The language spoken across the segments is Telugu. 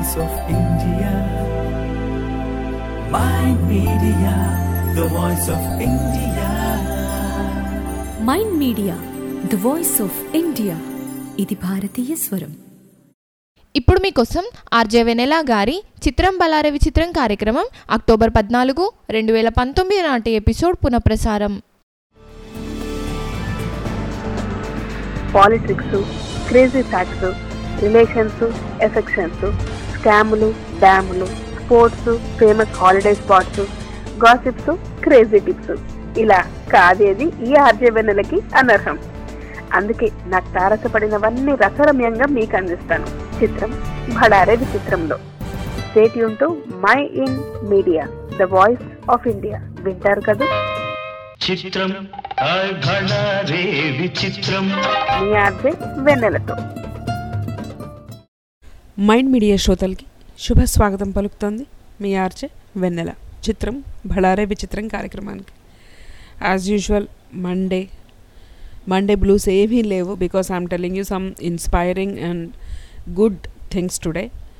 voice of India. Mind Media, the voice of India. Mind media the voice of India ఇది భారతీయ స్వరం ఇప్పుడు మీకోసం ఆర్జే వెనెలా గారి చిత్రం బలారే విచిత్రం కార్యక్రమం అక్టోబర్ పద్నాలుగు రెండు వేల పంతొమ్మిది నాటి ఎపిసోడ్ పునఃప్రసారం politics crazy facts relations affections స్కాములు డ్యాములు sports famous holiday spots gossips crazy tips ఇలా కాదేది ఈ ఆర్జవెన్నెలకి అనర్హం అందుకే నాకు తారసపడినవన్నీ రసరమ్యంగా మీకు అందిస్తాను చిత్రం భడారే విచిత్రంలో స్టేట్ యూన్ mind media the voice of India వింటారు కదా చిత్రం హాయ్ భళా రే విచిత్రం మీ ఆర్జే వెన్నెలతో మైండ్ మీడియా శ్రోతలకి శుభ స్వాగతం పలుకుతోంది మీ ఆర్చే వెన్నెల చిత్రం భళారే విచిత్రం కార్యక్రమానికి as usual Monday Monday blues ఏమీ లేవు because I'm telling you some inspiring and good things today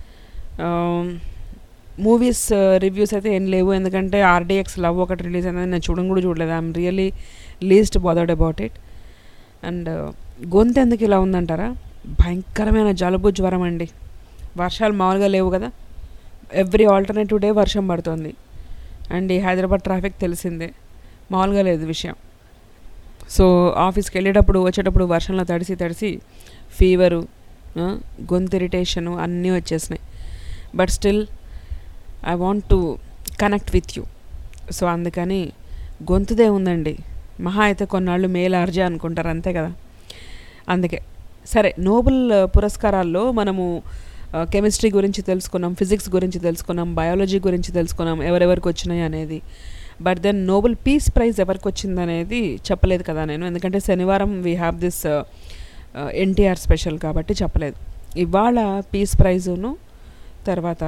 movies reviews అయితే ఏం లేవు ఎందుకంటే ఆర్డీఎక్స్ లవ్ ఒకటి రిలీజ్ అయింది నేను చూడడం కూడా చూడలేదు I'm really least bothered about it and గొంతు ఎందుకు ఇలా ఉందంటారా భయంకరమైన జలుబు జ్వరం అండి వర్షాలు మామూలుగా లేవు కదా ఎవ్రీ ఆల్టర్నేటివ్ డే వర్షం పడుతుంది అండ్ ఈ హైదరాబాద్ ట్రాఫిక్ తెలిసిందే మామూలుగా లేదు విషయం సో ఆఫీస్కి వెళ్ళేటప్పుడు వచ్చేటప్పుడు వర్షంలో తడిసి తడిసి ఫీవరు గొంతు ఇరిటేషను అన్నీ వచ్చేసినాయి but still I want to connect with you so అందుకని గొంతుదే ఉందండి మహా అయితే కొన్నాళ్ళు మేల్ ఆర్జే అనుకుంటారు అంతే కదా అందుకే సరే నోబెల్ పురస్కారాల్లో మనము కెమిస్ట్రీ గురించి తెలుసుకున్నాం ఫిజిక్స్ గురించి తెలుసుకున్నాం బయాలజీ గురించి తెలుసుకున్నాం ఎవరెవరికి వచ్చినాయి అనేది but then Nobel peace prize ఎవరికి వచ్చింది అనేది చెప్పలేదు కదా నేను ఎందుకంటే శనివారం we have this NTR special కాబట్టి చెప్పలేదు ఇవాళ పీస్ ప్రైజును తర్వాత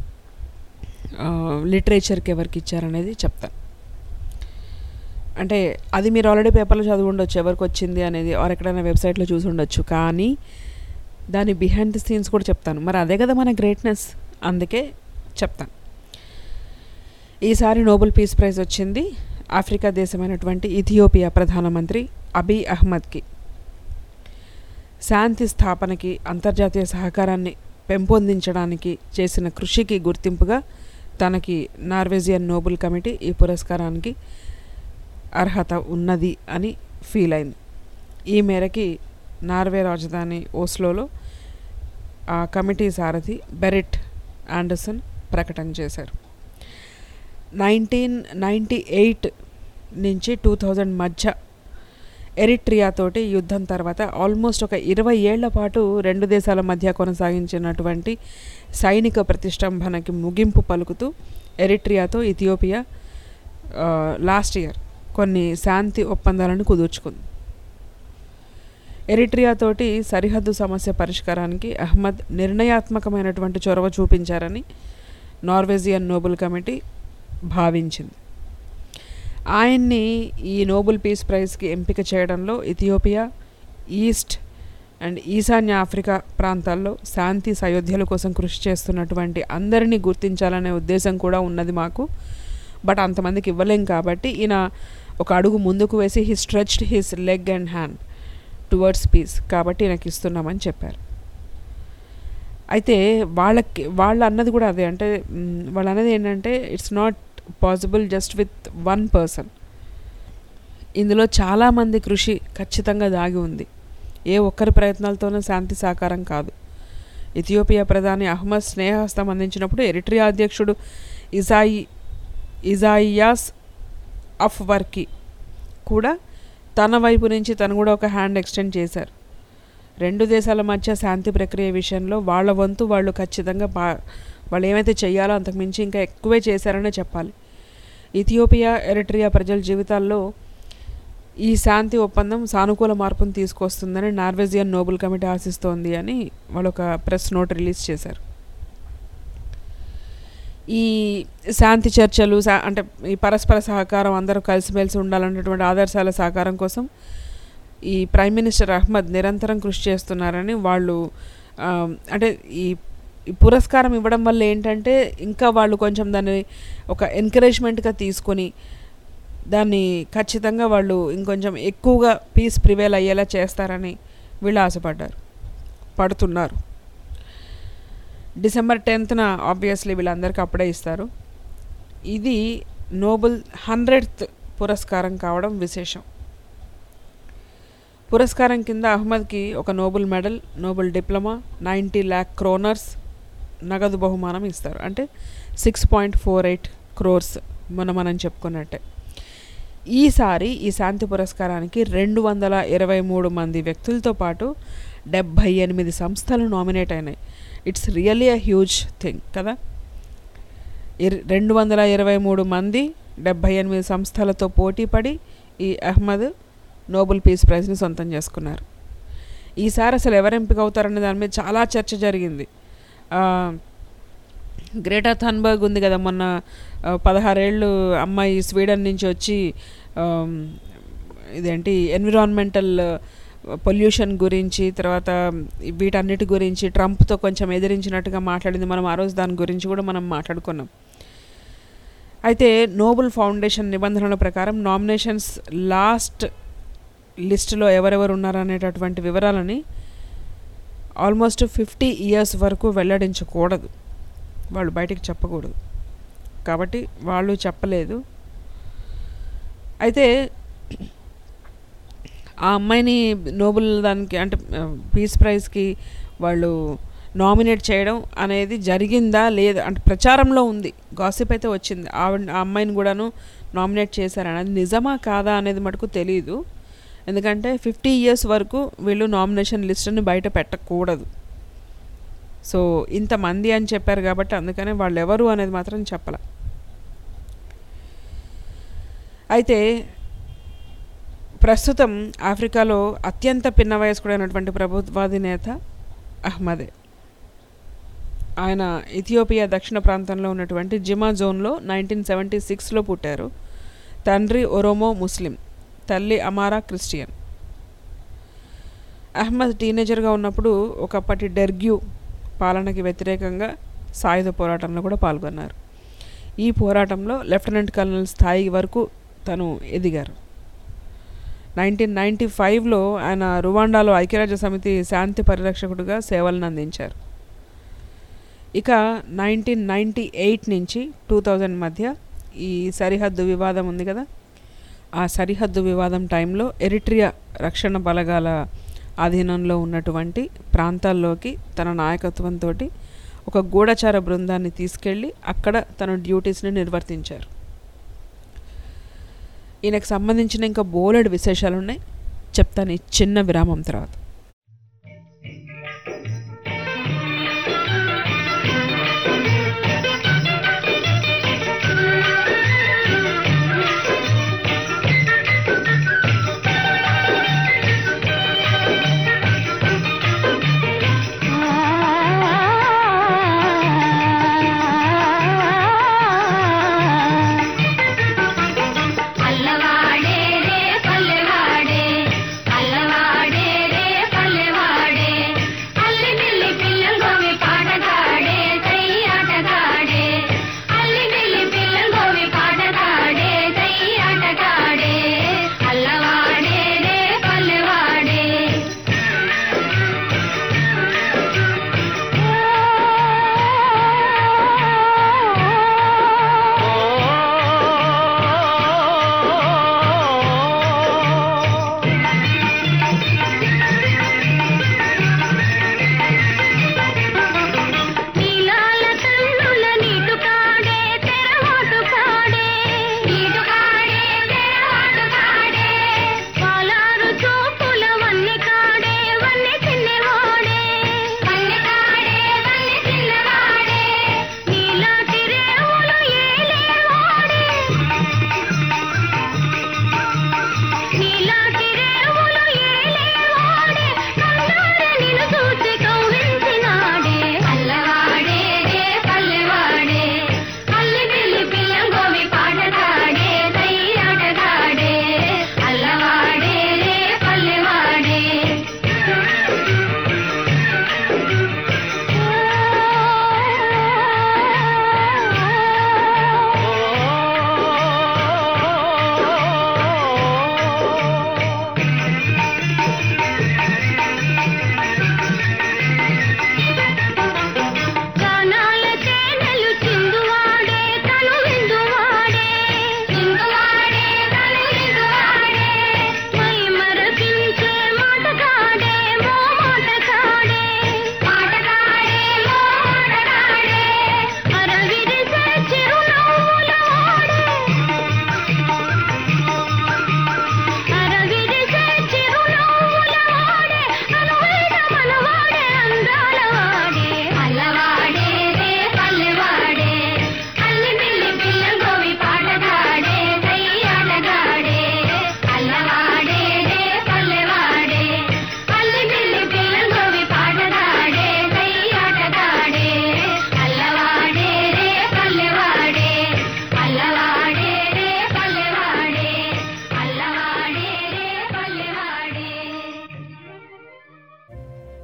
లిటరేచర్కి ఎవరికి ఇచ్చారనేది చెప్తాను అంటే అది మీరు ఆల్రెడీ పేపర్లో చదివి ఉండొచ్చు ఎవరికి వచ్చింది అనేది ఆర్ ఎక్కడైనా వెబ్సైట్లో చూసి ఉండొచ్చు కానీ దాని బిహైండ్ ది సీన్స్ కూడా చెప్తాను మరి అదే కదా మన గ్రేట్నెస్ అందుకే చెప్తాను ఈసారి నోబెల్ పీస్ ప్రైజ్ వచ్చింది ఆఫ్రికా దేశమైనటువంటి ఇథియోపియా ప్రధానమంత్రి అబీ అహ్మద్కి శాంతి స్థాపనకి అంతర్జాతీయ సహకారాన్ని పెంపొందించడానికి చేసిన కృషికి గుర్తింపుగా తనకి నార్వేజియన్ నోబెల్ కమిటీ ఈ పురస్కారానికి అర్హత ఉన్నది అని ఫీల్ అయింది ఈ మేరకి నార్వే రాజధాని ఓస్లోలో ఆ కమిటీ సారథి బెరెట్ ఆండర్సన్ ప్రకటన చేశారు నైన్టీన్ నైంటీ ఎయిట్ నుంచి టూ థౌజండ్ మధ్య ఎరిట్రియాతోటి యుద్ధం తర్వాత ఆల్మోస్ట్ ఒక ఇరవై ఏళ్ల పాటు రెండు దేశాల మధ్య కొనసాగించినటువంటి సైనిక ప్రతిష్టంభనకి ముగింపు పలుకుతూ ఎరిట్రియాతో ఇథియోపియా లాస్ట్ ఇయర్ కొన్ని శాంతి ఒప్పందాలను కుదుర్చుకుంది ఎరిట్రియాతోటి సరిహద్దు సమస్య పరిష్కారానికి అహ్మద్ నిర్ణయాత్మకమైనటువంటి చొరవ చూపించారని నార్వేజియన్ నోబెల్ కమిటీ భావించింది ఆయన్ని ఈ నోబెల్ పీస్ ప్రైజ్కి ఎంపిక చేయడంలో ఇథియోపియా ఈస్ట్ అండ్ ఈశాన్య ఆఫ్రికా ప్రాంతాల్లో శాంతి సయోధ్యల కోసం కృషి చేస్తున్నటువంటి అందరినీ గుర్తించాలనే ఉద్దేశం కూడా ఉన్నది మాకు బట్ అంతమందికి ఇవ్వలేం కాబట్టి ఈయన ఒక అడుగు ముందుకు వేసి he stretched his leg and hand towards peace కాబట్టి నాకు ఇస్తున్నామని చెప్పారు అయితే వాళ్ళకి వాళ్ళు అన్నది కూడా అదే అంటే వాళ్ళు అన్నది ఏంటంటే it's not possible just with one person ఇందులో చాలామంది కృషి ఖచ్చితంగా దాగి ఉంది ఏ ఒక్కరి ప్రయత్నాలతోనూ శాంతి సాకారం కాదు ఇథియోపియా ప్రధాని అహ్మద్ స్నేహస్తం అందించినప్పుడు ఎరిట్రియా అధ్యక్షుడు ఇజాయి ఇజాయియాస్ అఫ్ వర్కి కూడా తన వైపు నుంచి తను కూడా ఒక హ్యాండ్ ఎక్స్టెండ్ చేశారు రెండు దేశాల మధ్య శాంతి ప్రక్రియ విషయంలో వాళ్ళ వంతు వాళ్ళు ఖచ్చితంగా బా వాళ్ళు ఏమైతే చేయాలో అంతకుమించి ఇంకా ఎక్కువే చేశారనే చెప్పాలి ఇథియోపియా ఎరిట్రియా ప్రజల జీవితాల్లో ఈ శాంతి ఒప్పందం సానుకూల మార్పును తీసుకొస్తుందని నార్వేజియన్ నోబెల్ కమిటీ ఆశిస్తోంది అని వాళ్ళు ఒక ప్రెస్ నోట్ రిలీజ్ చేశారు ఈ శాంతి చర్చలు సా- అంటే ఈ పరస్పర సహకారం అందరూ కలిసిమెలిసి ఉండాలన్నటువంటి ఆదర్శాల సహకారం కోసం ఈ ప్రైమ్ మినిస్టర్ అహ్మద్ నిరంతరం కృషి చేస్తున్నారని వాళ్ళు ఆ, అంటే ఈ ఈ పురస్కారం ఇవ్వడం వల్ల ఏంటంటే ఇంకా వాళ్ళు కొంచెం దాన్ని ఒక ఎంకరేజ్మెంట్గా తీసుకొని దాన్ని ఖచ్చితంగా వాళ్ళు ఇంకొంచెం ఎక్కువగా పీస్ ప్రివేల్ అయ్యేలా చేస్తారని వీళ్ళు ఆశపడ్డారు పడుతున్నారు డిసెంబర్ టెన్త్న ఆబ్వియస్లీ వీళ్ళందరికీ అప్పుడే ఇస్తారు ఇది నోబెల్ హండ్రెడ్త్ పురస్కారం కావడం విశేషం పురస్కారం కింద అహ్మద్కి ఒక Nobel medal Nobel diploma ninety lakh kroners నగదు బహుమానం ఇస్తారు అంటే six point four eight crores మన మనం చెప్పుకున్నట్టే ఈసారి ఈ శాంతి పురస్కారానికి రెండు వందల ఇరవై మూడు మంది వ్యక్తులతో పాటు డెబ్భై ఎనిమిది సంస్థలు నామినేట్ అయినాయి it's really a huge thing కదా ఇర్- రెండు వందల ఇరవై మూడు మంది డెబ్భై ఎనిమిది సంస్థలతో పోటీపడి ఈ అహ్మద్ నోబెల్ పీస్ ప్రైజ్ని సొంతం చేసుకున్నారు ఈసారి అసలు ఎవరు ఎంపిక అవుతారనే దాని మీద చాలా చర్చ జరిగింది ఆ, గ్రేటా థన్బర్గ్ ఉంది కదా మొన్న ఆ, పదహారేళ్ళు అమ్మాయి స్వీడన్ నుంచి వచ్చి ఆమ్, ఇదేంటి ఎన్విరాన్మెంటల్ పొల్యూషన్ గురించి తర్వాత వీటన్నిటి గురించి ట్రంప్తో కొంచెం ఎదిరించినట్టుగా మాట్లాడింది మనం ఆ రోజు దాని గురించి కూడా మనం మాట్లాడుకున్నాం అయితే నోబెల్ ఫౌండేషన్ నిబంధనల ప్రకారం నామినేషన్స్ లాస్ట్ లిస్టులో ఎవరెవరు ఉన్నారనేటటువంటి వివరాలని ఆల్మోస్ట్ ఫిఫ్టీ ఇయర్స్ వరకు వెల్లడించకూడదు వాళ్ళు బయటికి చెప్పకూడదు కాబట్టి వాళ్ళు చెప్పలేదు అయితే ఆ అమ్మాయిని నోబెల్ దానికి అంటే పీస్ ప్రైజ్కి వాళ్ళు నామినేట్ చేయడం అనేది జరిగిందా లేదా అంటే ప్రచారంలో ఉంది గాసిప్ అయితే వచ్చింది ఆవిడ ఆ అమ్మాయిని కూడాను నామినేట్ చేశారని అది నిజమా కాదా అనేది మటుకు తెలియదు ఎందుకంటే ఫిఫ్టీ ఇయర్స్ వరకు వీళ్ళు నామినేషన్ లిస్టుని బయట పెట్టకూడదు సో ఇంతమంది అని చెప్పారు కాబట్టి అందుకనే వాళ్ళు ఎవరు అనేది మాత్రం చెప్పాల అయితే ప్రస్తుతం ఆఫ్రికాలో అత్యంత పిన్న వయస్కుడైనటువంటి ప్రభుత్వాధినేత అహ్మదే ఆయన ఇథియోపియా దక్షిణ ప్రాంతంలో ఉన్నటువంటి జిమా జోన్లో నైన్టీన్ సెవెంటీ సిక్స్లో పుట్టారు తండ్రి ఒరోమో ముస్లిం తల్లి అమారా క్రిస్టియన్ అహ్మద్ టీనేజర్గా ఉన్నప్పుడు ఒకప్పటి డెర్గ్యూ పాలనకి వ్యతిరేకంగా సాయుధ పోరాటంలో కూడా పాల్గొన్నారు ఈ పోరాటంలో లెఫ్టినెంట్ కల్నల్ స్థాయి వరకు తను ఎదిగారు నైన్టీన్ నైంటీ ఫైవ్లో ఆయన రువాండాలో ఐక్యరాజ్య సమితి శాంతి పరిరక్షకుడిగా సేవలను అందించారు ఇక నైన్టీన్ నైంటీ ఎయిట్ నుంచి టూ థౌజండ్ మధ్య ఈ సరిహద్దు వివాదం ఉంది కదా ఆ సరిహద్దు వివాదం టైంలో ఎరిట్రియా రక్షణ బలగాల ఆధీనంలో ఉన్నటువంటి ప్రాంతాల్లోకి తన నాయకత్వంతో ఒక గూఢచార బృందాన్ని తీసుకెళ్ళి అక్కడ తన డ్యూటీస్ని నిర్వర్తించారు ఈయనకు సంబంధించిన ఇంకా బోలెడు విశేషాలు ఉన్నాయి చెప్తాను ఈ చిన్న విరామం తర్వాత అల్లవాడే రే పల్లెవాడే అల్లవాడే రే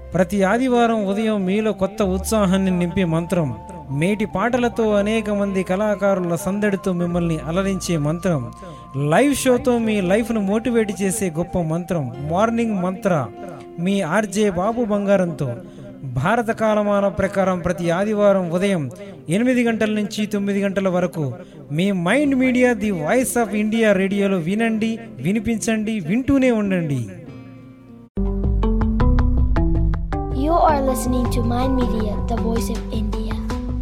ప్రతి ఆదివారం ఉదయం మీలో కొత్త ఉత్సాహాన్ని నింపే మంత్రం మేటి పాటలతో అనేక మంది కళాకారుల సందడితో మిమ్మల్ని అలరించే మంత్రం లైవ్ షోతో మీ లైఫ్ను మోటివేట్ చేసే గొప్ప మంత్రం మార్నింగ్ మంత్ర మీ ఆర్జే బాబు బంగారంతో భారత కాలమాన ప్రకారం ప్రతి ఆదివారం ఉదయం ఎనిమిది గంటల నుంచి తొమ్మిది గంటల వరకు మీ Mind Media the voice of India రేడియోలో వినండి వినిపించండి వింటూనే ఉండండి You are listening to Mind Media, the voice of India.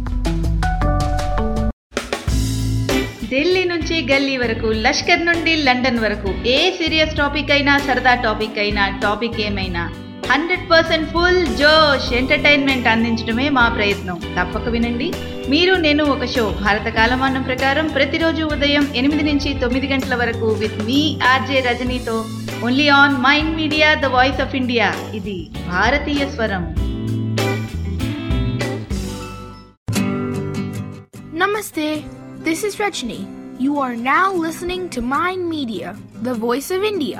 Delhi నుంచి గల్లీ వరకు లష్కర్ నుండి లండన్ వరకు ఏ సీరియస్ టాపిక్ అయినా సరదా టాపిక్ అయినా టాపిక్ ఏమైనా హండ్రెడ్ పర్సెంట్ ఫుల్ జోష్ ఎంటర్టైన్మెంట్ అందించడమే మా ప్రయత్నం తప్పక వినండి మీరు నేను ఒక షో భారత కాలమానం ప్రకారం ప్రతిరోజు ఉదయం ఎనిమిది నుంచి తొమ్మిది గంటల వరకు విత్ మీ ఆర్జే రజనీతో only on Mind media the voice of India ఇది భారతీయ స్వరం Namaste. This is Rajni. You are now listening to Mind Media, the voice of India.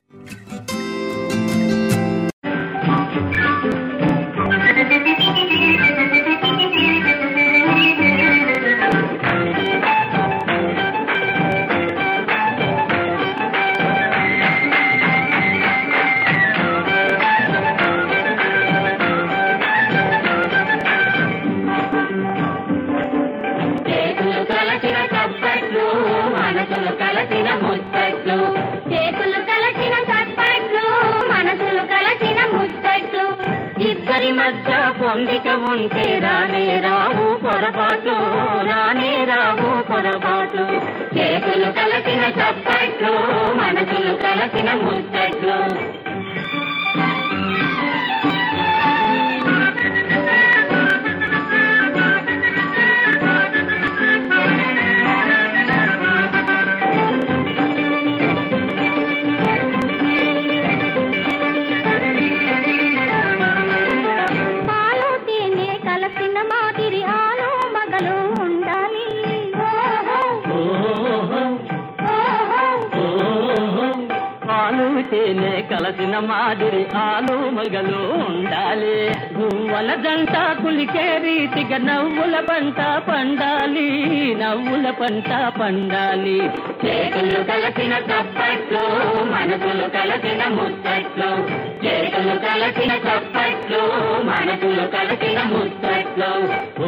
చేతులు కలసిన చప్పట్లు మనసులు కలసిన ముచ్చట్లు చేతులు కలసిన చప్పట్లు మనసులు కలసిన ముచ్చట్లు ఇద్దరి మధ్య పొందిక ఉంటే రానే రావు పొరపాట్లు రానే రావు పొరపాట్లు చేతులు కలసిన చప్పట్లు మనసులు కలసిన ముచ్చట్లు పాలు తేనె కలసిన మాదిరి ఆలు మగలు ఉండాలి పాలు తేనె కలసిన మాదిరి ఆలు మగలు ఉండాలి గువ్వల జంట కులికే రీతిగా నవ్వుల పంట పండాలి నవ్వుల పంట పండాలి చేతులు కలసిన చప్పట్లు మనసులు కలసిన ముచ్చట్లు చేతులు కలసిన చప్పట్లు మనసులు కలసిన ముచ్చట్లు ఓ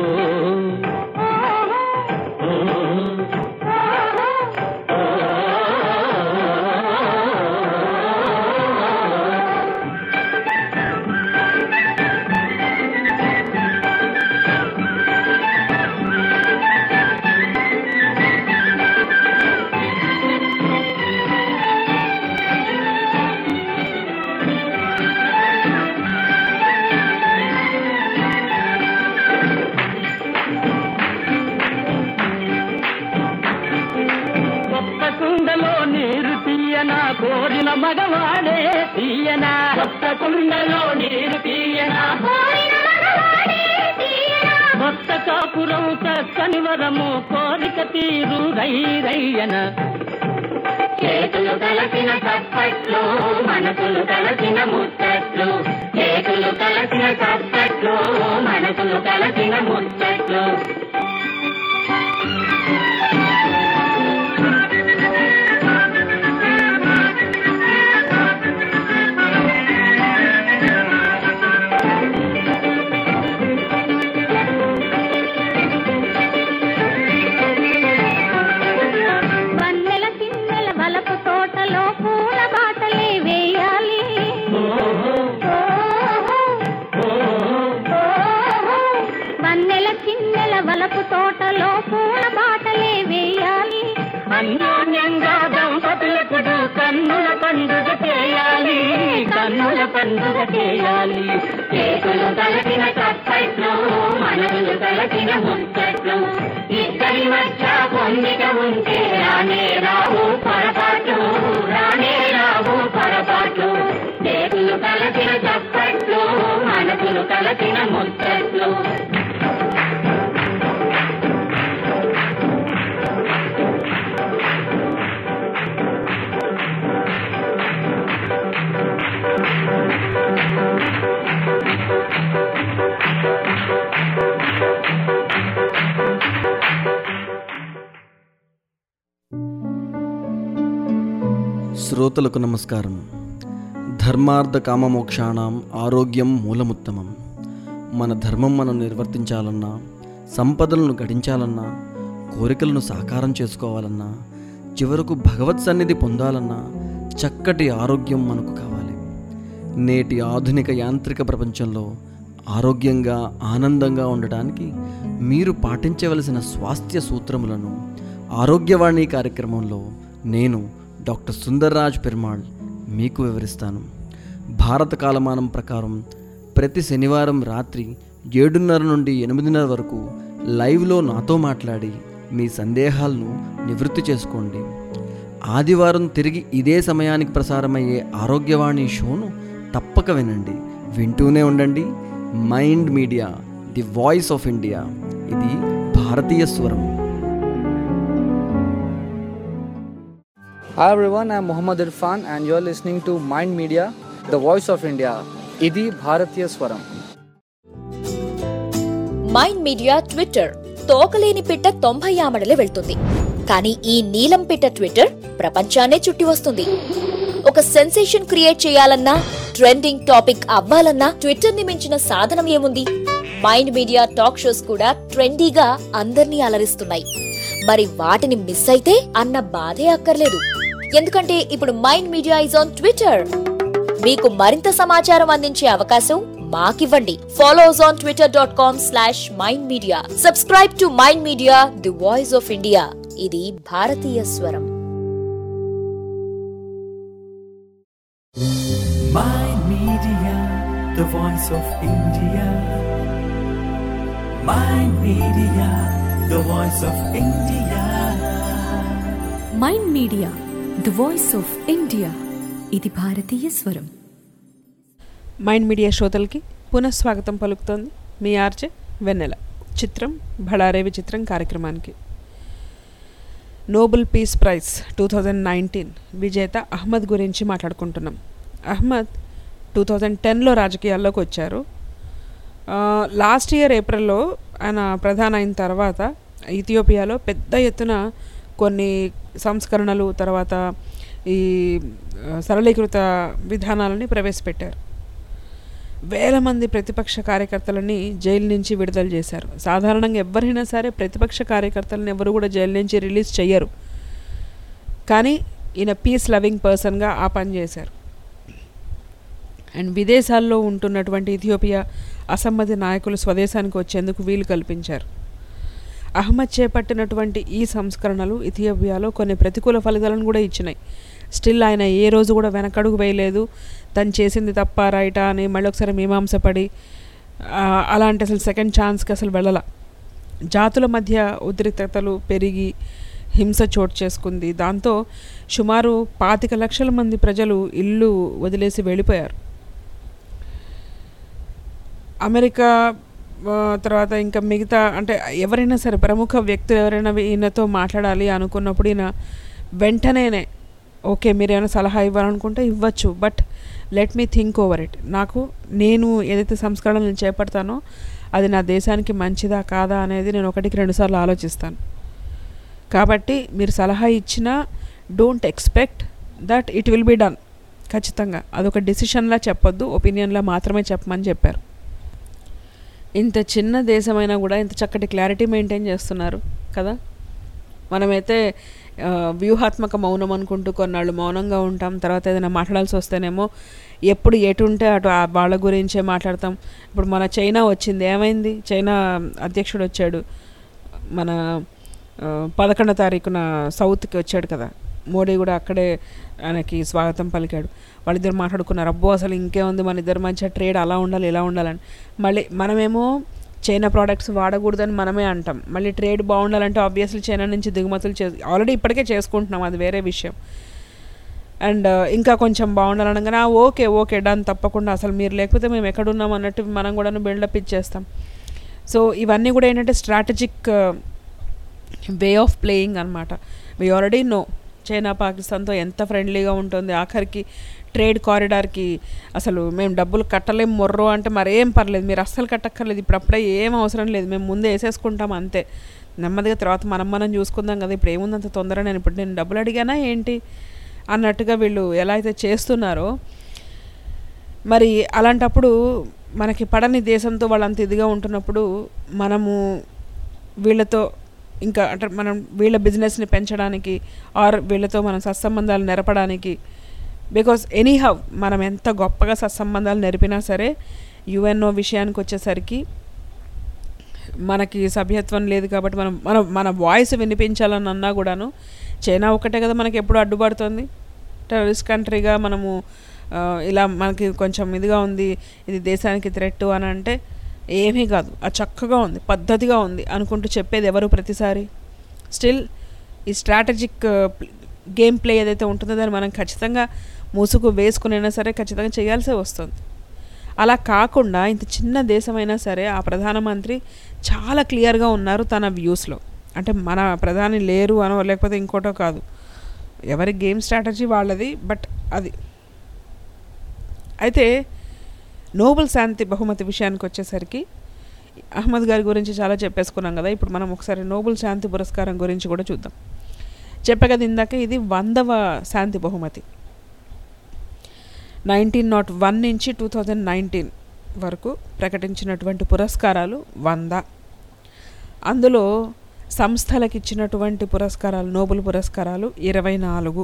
కొత్త కుండలో నీరు తీయనా కోరిన మగవాడే తీయనా కొత్త కుండలో నీరు తీయనా కొత్త కాపురం చక్కని వరము కోరిక తీరు రై రయ్యన చేతులు కలసిన చప్పట్లు మనసులు కలసిన ముచ్చట్లు చేతులు కలసిన చప్పట్లు మనసులు కలసిన ముచ్చట్లు వన్నెల చిన్నెల వలపు తోటలో పూల బాటలే వేయాలి వన్నెల చిన్నెల వలపు తోటలో పూల బాటలే వేయాలి అన్యోన్యంగా దంపతులకు కన్నుల పండుగ చేయాలి కన్నుల పండుగ చేయాలి చేతులు కలసిన చప్పట్లు మనసులు కలసిన ముచ్చట్లు ఇద్దరి మధ్య పొందిక ఉంటే రానే రావు పొరపాట్లు రానే రావు పొరపాట్లు చేతులు కలసిన చప్పట్లు మనసులు కలసిన ముచ్చట్లు శ్రోతలకు నమస్కారం ధర్మార్థ కామమోక్షాణం ఆరోగ్యం మూలముత్తమం మన ధర్మం మనం నిర్వర్తించాలన్నా సంపదలను గడించాలన్నా కోరికలను సాకారం చేసుకోవాలన్నా చివరకు భగవత్ సన్నిధి పొందాలన్నా చక్కటి ఆరోగ్యం మనకు కావాలి నేటి ఆధునిక యాంత్రిక ప్రపంచంలో ఆరోగ్యంగా ఆనందంగా ఉండటానికి మీరు పాటించవలసిన స్వాస్థ్య సూత్రములను ఆరోగ్యవాణి కార్యక్రమంలో నేను డాక్టర్ సుందర్రాజ్ పెరుమాళ్ మీకు వివరిస్తాను భారత కాలమానం ప్రకారం ప్రతి శనివారం రాత్రి ఏడున్నర నుండి ఎనిమిదిన్నర వరకు లైవ్లో నాతో మాట్లాడి మీ సందేహాలను నివృత్తి చేసుకోండి ఆదివారం తిరిగి ఇదే సమయానికి ప్రసారమయ్యే ఆరోగ్యవాణి షోను తప్పక వినండి వింటూనే ఉండండి Mind Media the voice of India ఇది భారతీయ స్వరం Hi everyone, I'm Muhammad Irfan and you're listening to Mind Media, the voice of India. Idi Bharatiya Swaram. Mind Media Twitter తోకలేని పిట్ట తొంభై ఆమడలు వెళ్తుంది కానీ ఈ నీలం పిట్ట ట్విట్టర్ ప్రపంచాన్నే చుట్టి వస్తుంది ఒక సెన్సేషన్ క్రియేట్ చేయాలన్నా ట్రెండింగ్ టాపిక్ అవ్వాలన్నా ట్విట్టర్ ని మించిన సాధనం ఏముంది మైండ్ మీడియా టాక్ షోస్ కూడా ట్రెండీగా అందర్నీ అలరిస్తున్నాయి మరి వాటిని మిస్ అయితే అన్న బాధే అక్కర్లేదు ఎందుకంటే ఇప్పుడు Mind Media is on Twitter మీకు మరింత సమాచారం అందించే అవకాశం మాకివ్వండి follow us on Twitter dot com slash Mind Media subscribe to Mind Media the voice of India ఇది భారతీయ స్వరం Mind Media, the voice of India. Mind Media, the voice of India. Mind media the voice of India ఇది భారతీయ స్వరం మైండ్ మీడియా శ్రోతలకి పునఃస్వాగతం పలుకుతోంది మీ ఆర్జే వెన్నెల చిత్రం భళారే విచిత్రం కార్యక్రమానికి Nobel peace prize two thousand nineteen విజేత అహ్మద్ గురించి మాట్లాడుకుంటున్నాం అహ్మద్ టూ థౌజండ్ టెన్లో రాజకీయాల్లోకి వచ్చారు లాస్ట్ ఇయర్ ఏప్రిల్లో ఆయన ప్రధాన అయిన తర్వాత ఇథియోపియాలో పెద్ద ఎత్తున కొన్ని సంస్కరణలు తర్వాత ఈ ఆ, సరళీకృత విధానాలని ప్రవేశపెట్టారు వేల మంది ప్రతిపక్ష కార్యకర్తలని జైలు నుంచి విడుదల చేశారు సాధారణంగా ఎవరైనా సరే ప్రతిపక్ష కార్యకర్తలను ఎవరు కూడా జైలు నుంచి రిలీజ్ చెయ్యరు కానీ ఈయన పీస్ లవింగ్ పర్సన్గా ఆ పని చేశారు అండ్ విదేశాల్లో ఉంటున్నటువంటి ఇథియోపియా అసమ్మతి నాయకులు స్వదేశానికి వచ్చేందుకు వీలు కల్పించారు అహ్మద్ చేపట్టినటువంటి ఈ సంస్కరణలు ఇథియోపియాలో కొన్ని ప్రతికూల ఫలితాలను కూడా ఇచ్చినాయి స్టిల్ ఆయన ఏ రోజు కూడా వెనకడుగు వేయలేదు తను చేసింది తప్ప రైటా అని మళ్ళీ ఒకసారి మీమాంసపడి ఆ, అలాంటి అసలు సెకండ్ ఛాన్స్కి అసలు వెళ్ళాల జాతుల మధ్య ఉద్రిక్తతలు పెరిగి హింస చోటు చేసుకుంది దాంతో సుమారు పాతిక లక్షల మంది ప్రజలు ఇల్లు వదిలేసి వెళ్ళిపోయారు అమెరికా ఆ, తర్వాత ఇంకా మిగతా అంటే ఎవరైనా సరే ప్రముఖ వ్యక్తులు ఎవరైనా ఈయనతో మాట్లాడాలి అనుకున్నప్పుడు ఈయన వెంటనేనే ఓకే మీరు ఏమైనా సలహా ఇవ్వాలనుకుంటే ఇవ్వచ్చు but let me think over it నాకు నేను ఏదైతే సంస్కరణలు చేపడతానో అది నా దేశానికి మంచిదా కాదా అనేది నేను ఒకటికి రెండుసార్లు ఆలోచిస్తాను కాబట్టి మీరు సలహా ఇచ్చినా don't expect that it will be done ఖచ్చితంగా అదొక డిసిషన్లా చెప్పొద్దు ఒపీనియన్లా మాత్రమే చెప్పమని చెప్పారు ఇంత చిన్న దేశమైనా కూడా ఇంత చక్కటి క్లారిటీ మెయింటైన్ చేస్తున్నారు కదా మనమైతే ఆ, వ్యూహాత్మక మౌనం అనుకుంటూ కొన్నాళ్ళు మౌనంగా ఉంటాం తర్వాత ఏదైనా మాట్లాడాల్సి వస్తేనేమో ఎప్పుడు ఎటు ఉంటే అటు ఆ వాళ్ళ గురించే మాట్లాడతాం ఇప్పుడు మన చైనా వచ్చింది ఏమైంది చైనా అధ్యక్షుడు వచ్చాడు మన ఆ, పదకొండో తారీఖున సౌత్కి వచ్చాడు కదా మోడీ కూడా అక్కడే ఆయనకి స్వాగతం పలికాడు వాళ్ళిద్దరు మాట్లాడుకున్నారు అబ్బో అసలు ఇంకేముంది మన ఇద్దరి మధ్య ట్రేడ్ అలా ఉండాలి ఇలా ఉండాలని మళ్ళీ మనమేమో చైనా ప్రోడక్ట్స్ వాడకూడదని మనమే అంటాం మళ్ళీ ట్రేడ్ బాగుండాలంటే ఆబ్వియస్లీ చైనా నుంచి దిగుమతులు చే ఆల్రెడీ ఇప్పటికే చేసుకుంటున్నాం అది వేరే విషయం అండ్ ఇంకా కొంచెం బాగుండాలనగానే "ఆ, ఓకే ఓకే డన్ తప్పకుండా అసలు మీరు లేకపోతే మేము ఎక్కడున్నాం అన్నట్టు మనం కూడా బిల్డప్ ఇచ్చేస్తాం సో ఇవన్నీ కూడా ఏంటంటే స్ట్రాటజిక్ వే ఆఫ్ ప్లేయింగ్ అనమాట వి ఆల్రెడీ నో చైనా పాకిస్తాన్తో ఎంత ఫ్రెండ్లీగా ఉంటుంది ఆఖరికి ట్రేడ్ కారిడార్కి అసలు మేము డబ్బులు కట్టలేం మొర్రో అంటే మరేం పర్లేదు మీరు అస్సలు కట్టక్కర్లేదు ఇప్పుడు అప్పుడే ఏం అవసరం లేదు మేము ముందే వేసేసుకుంటాం అంతే నెమ్మదిగా తర్వాత మనం మనం చూసుకుందాం కదా ఇప్పుడు ఏముంది అంత తొందర నేను ఇప్పుడు నేను డబ్బులు అడిగానా ఏంటి అన్నట్టుగా వీళ్ళు ఎలా అయితే చేస్తున్నారో మరి అలాంటప్పుడు మనకి పడని దేశంతో వాళ్ళంత ఇదిగా ఉంటున్నప్పుడు మనము వీళ్ళతో ఇంకా అంటే మనం వీళ్ళ బిజినెస్ని పెంచడానికి ఆర్ వీళ్ళతో మనం సత్సంబంధాలు నెరపడానికి బికాస్ ఎనీహౌ మనం ఎంత గొప్పగా సత్సంబంధాలు నెరిపినా సరే యుఎన్ఓ విషయానికి వచ్చేసరికి మనకి సభ్యత్వం లేదు కాబట్టి మనం మన మన వాయిస్ వినిపించాలని అన్నా కూడాను చైనా ఒకటే కదా మనకి ఎప్పుడు అడ్డుపడుతుంది టెర్రరిస్ట్ కంట్రీగా మనము ఆ, ఇలా మనకి కొంచెం ఇదిగా ఉంది ఇది దేశానికి థ్రెట్ అని అంటే ఏమీ కాదు అది చక్కగా ఉంది పద్ధతిగా ఉంది అనుకుంటూ చెప్పేది ఎవరు ప్రతిసారి స్టిల్ ఈ స్ట్రాటజిక్ గేమ్ ప్లే ఏదైతే ఉంటుందో దాన్ని మనం ఖచ్చితంగా మూసుకు వేసుకునైనా సరే ఖచ్చితంగా చేయాల్సే వస్తుంది అలా కాకుండా ఇంత చిన్న దేశమైనా సరే ఆ ప్రధానమంత్రి చాలా క్లియర్గా ఉన్నారు తన వ్యూస్లో అంటే మన ప్రధాని లేరు అనో లేకపోతే ఇంకోటో కాదు ఎవరి గేమ్ స్ట్రాటజీ వాళ్ళది బట్ అది అయితే నోబెల్ శాంతి బహుమతి విషయానికి వచ్చేసరికి అహ్మద్ గారి గురించి చాలా చెప్పేసుకున్నాం కదా ఇప్పుడు మనం ఒకసారి నోబెల్ శాంతి పురస్కారం గురించి కూడా చూద్దాం చెప్పా కదా ఇందాక ఇది వందవ శాంతి బహుమతి నైన్టీన్ నాట్ వన్ నుంచి టూ థౌజండ్ నైన్టీన్ వరకు ప్రకటించినటువంటి పురస్కారాలు వంద అందులో సంస్థలకు ఇచ్చినటువంటి పురస్కారాలు నోబెల్ పురస్కారాలు ఇరవై నాలుగు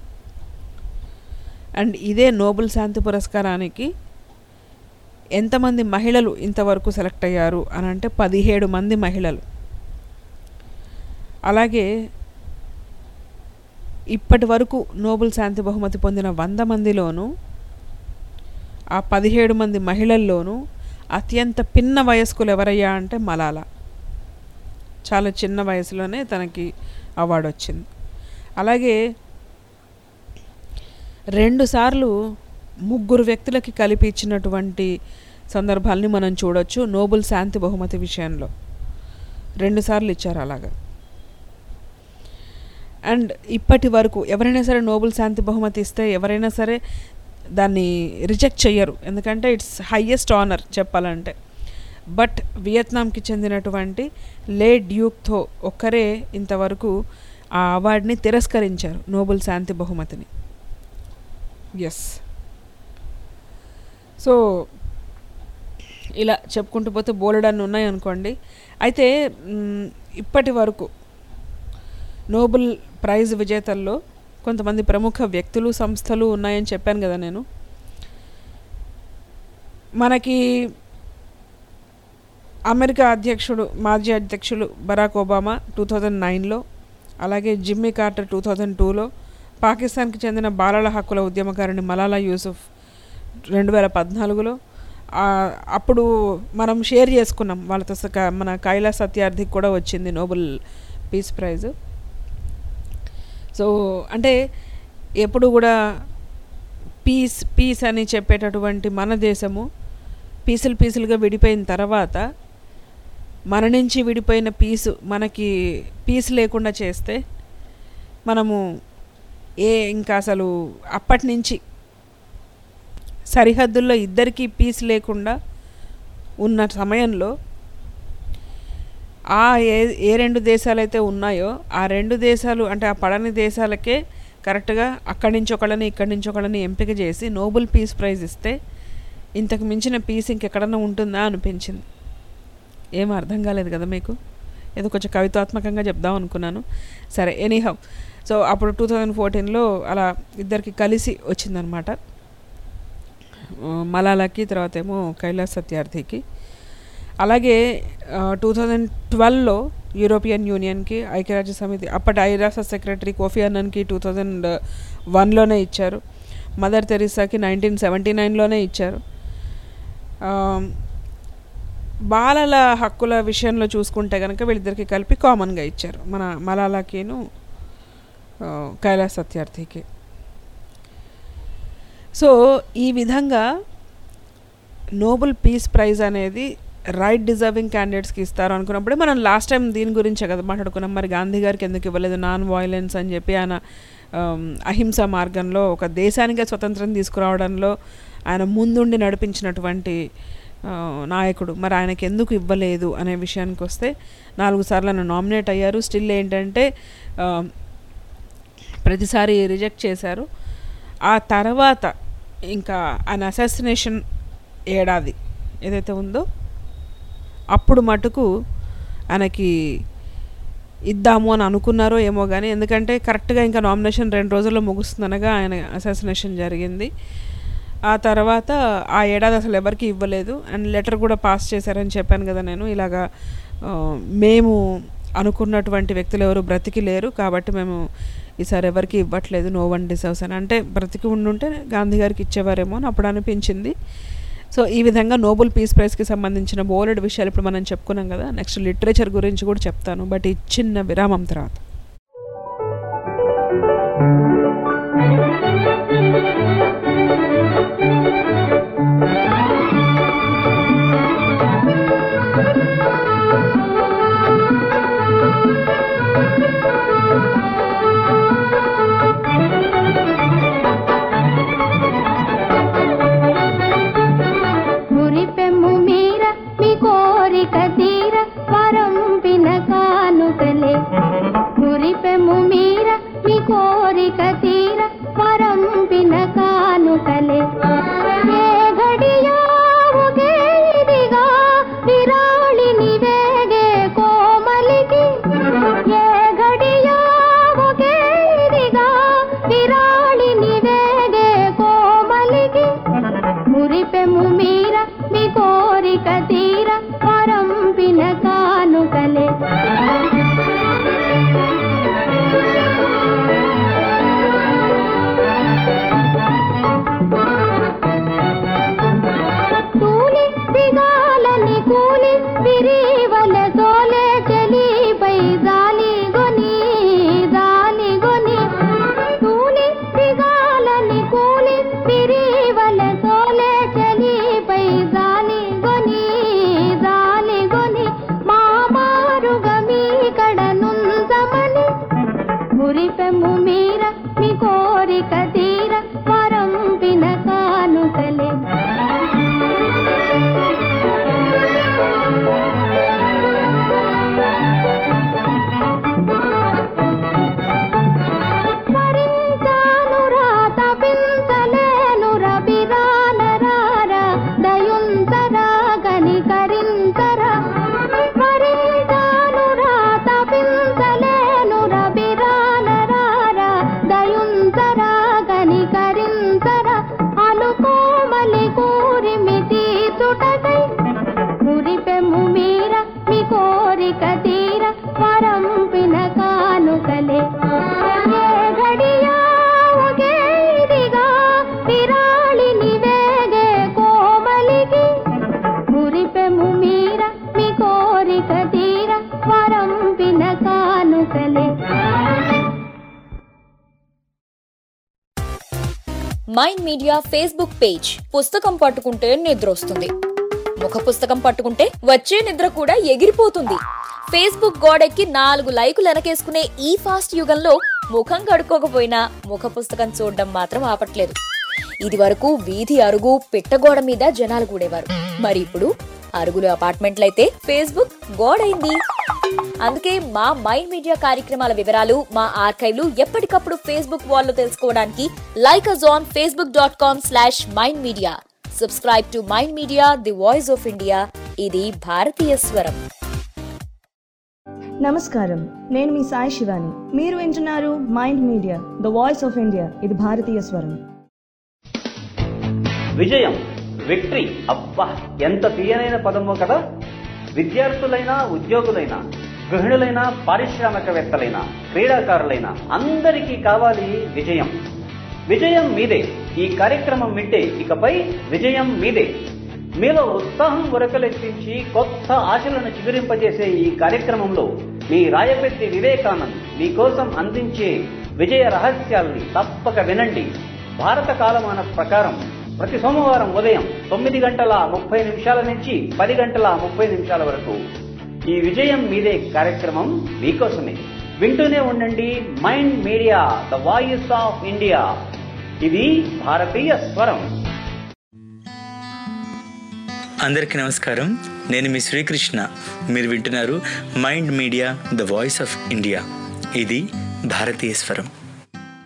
అండ్ ఇదే నోబెల్ శాంతి పురస్కారానికి ఎంతమంది మహిళలు ఇంతవరకు సెలెక్ట్ అయ్యారు అని అంటే పదిహేడు మంది మహిళలు అలాగే ఇప్పటి వరకు నోబెల్ శాంతి బహుమతి పొందిన వంద మందిలోనూ ఆ పదిహేడు మంది మహిళల్లోనూ అత్యంత పిన్న వయస్కులు ఎవరయ్యా అంటే మలాలా చాలా చిన్న వయసులోనే తనకి అవార్డు వచ్చింది అలాగే రెండుసార్లు ముగ్గురు వ్యక్తులకి కలిపి ఇచ్చినటువంటి సందర్భాల్ని మనం చూడొచ్చు నోబెల్ శాంతి బహుమతి విషయంలో రెండుసార్లు ఇచ్చారు అలాగా అండ్ ఇప్పటి వరకు ఎవరైనా సరే నోబెల్ శాంతి బహుమతి ఇస్తే ఎవరైనా సరే దాన్ని రిజెక్ట్ చెయ్యరు ఎందుకంటే ఇట్స్ హయ్యెస్ట్ ఆనర్ చెప్పాలంటే బట్ వియత్నాంకి చెందినటువంటి లే డ్యూక్తో ఒక్కరే ఇంతవరకు ఆ అవార్డుని తిరస్కరించారు నోబెల్ శాంతి బహుమతిని ఎస్ సో ఇలా చెప్పుకుంటూ పోతే బోలెడన్ని ఉన్నాయి అనుకోండి అయితే మ్, ఇప్పటి వరకు నోబెల్ ప్రైజ్ విజేతల్లో కొంతమంది ప్రముఖ వ్యక్తులు సంస్థలు ఉన్నాయని చెప్పాను కదా నేను మనకి అమెరికా అధ్యక్షుడు మాజీ అధ్యక్షులు బరాక్ ఒబామా టూ థౌజండ్ నైన్లో అలాగే జిమ్మీ కార్టర్ టూ థౌజండ్ టూలో పాకిస్తాన్కి చెందిన బాలల హక్కుల ఉద్యమకారిణి మలాలా యూసుఫ్ రెండు వేల పద్నాలుగులో ఆ, అప్పుడు మనం షేర్ చేసుకున్నాం వాళ్ళతో స- మన కైలాస్ సత్యార్థికి కూడా వచ్చింది నోబెల్ పీస్ ప్రైజ్ సో అంటే ఎప్పుడు కూడా పీస్ పీస్ అని చెప్పేటటువంటి మన దేశము పీసులు పీసులుగా విడిపోయిన తర్వాత మన నుంచి విడిపోయిన పీసు మనకి పీస్ లేకుండా చేస్తే మనము ఏ ఇంకా అసలు అప్పటి నుంచి సరిహద్దుల్లో ఇద్దరికీ పీస్ లేకుండా ఉన్న సమయంలో ఆ ఏ ఏ రెండు దేశాలు అయితే ఉన్నాయో ఆ రెండు దేశాలు అంటే ఆ పడని దేశాలకే కరెక్ట్గా అక్కడి నుంచి ఒకళ్ళని ఇక్కడి నుంచి ఒకళ్ళని ఎంపిక చేసి నోబెల్ పీస్ ప్రైజ్ ఇస్తే ఇంతకు మించిన పీస్ ఇంకెక్కడన్నా ఉంటుందా అనిపించింది ఏం అర్థం కాలేదు కదా మీకు ఏదో కొంచెం కవితాత్మకంగా చెప్దాం అనుకున్నాను సరే ఎనీహౌ సో అప్పుడు టూ థౌజండ్ ఫోర్టీన్లో అలా ఇద్దరికి కలిసి వచ్చిందనమాట ఆ, మలాలాకి తర్వాత ఏమో కైలాస్ సత్యార్థికి అలాగే టూ థౌజండ్ ట్వెల్వ్లో యూరోపియన్ యూనియన్కి ఐక్యరాజ్య సమితి అప్పటి ఐరాస సెక్రటరీ కోఫీ అన్నన్కి టూ థౌజండ్ వన్లోనే ఇచ్చారు మదర్ తెరీసాకి నైన్టీన్ సెవెంటీ నైన్లోనే ఇచ్చారు ఆ, బాలల హక్కుల విషయంలో చూసుకుంటే కనుక వీళ్ళిద్దరికి కలిపి కామన్గా ఇచ్చారు మన మలాలాకిను ఆ, కైలాస్ సత్యార్థికి సో ఈ విధంగా నోబెల్ పీస్ ప్రైజ్ అనేది రైట్ డిజర్వింగ్ క్యాండిడేట్స్కి ఇస్తారు అనుకున్నప్పుడే మనం లాస్ట్ టైం దీని గురించే కదా మాట్లాడుకున్నాం మరి గాంధీ గారికి ఎందుకు ఇవ్వలేదు నాన్ వాయిలెన్స్ అని చెప్పి ఆయన ఆమ్, అహింస మార్గంలో ఒక దేశానికే స్వతంత్రం తీసుకురావడంలో ఆయన ముందుండి నడిపించినటువంటి ఆ, నాయకుడు మరి ఆయనకి ఎందుకు ఇవ్వలేదు అనే విషయానికి వస్తే నాలుగు సార్లు ఆయన నామినేట్ అయ్యారు స్టిల్ ఏంటంటే ప్రతిసారి రిజెక్ట్ చేశారు ఆ తర్వాత ఇంకా ఆయన అసాసినేషన్ ఏడాది ఏదైతే ఉందో అప్పుడు మటుకు ఆయనకి ఇద్దాము అని అనుకున్నారో ఏమో కానీ ఎందుకంటే కరెక్ట్గా ఇంకా నామినేషన్ రెండు రోజుల్లో ముగుస్తుందనగా ఆయన అసాసినేషన్ జరిగింది ఆ తర్వాత ఆ ఏడాది అసలు ఎవరికి ఇవ్వలేదు అండ్ లెటర్ కూడా పాస్ చేశారని చెప్పాను కదా నేను ఇలాగా ఆ, మేము అనుకున్నటువంటి వ్యక్తులు ఎవరు బ్రతికి లేరు కాబట్టి మేము ఈసారి ఎవరికి ఇవ్వట్లేదు నో వన్ డిసర్వ్స్ అని అంటే బ్రతికి ఉండుంటే గాంధీ గారికి ఇచ్చేవారేమో అని అప్పుడు అనిపించింది సో ఈ విధంగా నోబెల్ పీస్ ప్రైజ్కి సంబంధించిన బోలెడ్ విషయాలు ఇప్పుడు మనం చెప్పుకున్నాం కదా నెక్స్ట్ లిటరేచర్ గురించి కూడా చెప్తాను బట్ ఈ చిన్న విరామం తర్వాత మురిపెమ్ము మీర మీ కోరిక తీర వరంపిన కానుకలే మురిపెమ్ము మీర మీ కోరిక తీర వరంపిన కానుకలే ఏ ఘడియా ఒకే ఇదిగా విరాళిని వేగే కోమలికి ఏ ఘడియా ఒకే ఇదిగా విరాళిని వేగే కోమలికి మురిపెము మీర మీ కోరిక తీర వరంపిన కానుకలే తూలి దిగాలని కూలి విరివల సోలే చెలిపై జాలి గొని జాలి గొని తూలి దిగాలని కూలి విరివల సోలే చెలిపై జాలి గొని జాలి గొని మామారుగా మీ కడ నుంచమని మురిపెము మీర మీ కోరిక తీర వరంపిన కానుకలే స్మరించానురా తపించలేనురా బిరానరారా దయుంచరా గనికరించరా స్మరించానురా తపించలేనురా బిరానరారా దయుంచరా గనికరించరా అనుకోమలి కూరిమి తీర్చుటకై మురిపెము మీర మీ కోరిక తీర వరంపిన కానుకలే ఏ ఘడియా ఒకే ఇదిగా విరాళిని వేగే కోమలికి మురిపెము మీర మీ కోరిక తీర వరంపిన కానుకలే మైండ్ మీడియా ఫేస్బుక్ పేజ్ పుస్తకం పట్టుకుంటే నిద్ర వస్తుంది ముఖ పుస్తకం పట్టుకుంటే వచ్చే నిద్ర కూడా ఎగిరిపోతుంది ఫేస్బుక్ గోడెక్కి నాలుగు లైకులు వెనకేసుకునే ఈ ఫాస్ట్ యుగంలో ముఖం కడుక్కోకపోయినా ముఖ పుస్తకం చూడడం మాత్రం ఆపట్లేదు ఇది వరకు వీధి అరుగు పిట్టగోడ మీద జనాలు కూడేవారు మరి ఇప్పుడు అరుగులు అపార్ట్మెంట్లయితే ఫేస్బుక్ గోడైంది అందుకే మా మైండ్ మీడియా కార్యక్రమాల వివరాలు మా ఆర్కైవ్లు ఎప్పటికప్పుడు ఫేస్బుక్ వాల్లో తెలుసుకోవడానికి like us on Facebook dot com slash Mind Media subscribe to Mind Media the voice of India ఇది భారతీయ స్వరం నమస్కారం నేను మీ సాయి శివాని మీరు వింటున్నారు Mind media the voice of India ఇది భారతీయ స్వరం విజయం విక్టరీ అబ్బా ఎంత తీయనైన పదమో కదా విద్యార్థులైనా ఉద్యోగులైనా గృహిణులైనా పారిశ్రామికవేత్తలైనా క్రీడాకారులైన అందరికీ కావాలి విజయం విజయం మీదే ఈ కార్యక్రమం వింటే ఇకపై విజయం మీదే మీలో ఉత్సాహం ఉరకలెత్తించి కొత్త ఆశలను చిగురింపజేసే ఈ కార్యక్రమంలో మీ రాయపెట్టి వివేకానంద్ మీకోసం అందించే విజయ రహస్యాల్ని తప్పక వినండి భారత కాలమాన ప్రకారం ప్రతి సోమవారం ఉదయం తొమ్మిది గంటల ముప్పై నిమిషాల నుంచి పది గంటల ముప్పై నిమిషాల వరకు ఈ విజయం మీదే కార్యక్రమం మీకోసమే వింటూనే ఉండండి Mind media the voice of India ఇది భారతీయ స్వరం అందరికీ నమస్కారం నేను మీ శ్రీకృష్ణ మీరు వింటున్నారు Mind media the voice of India ఇది భారతీయ స్వరం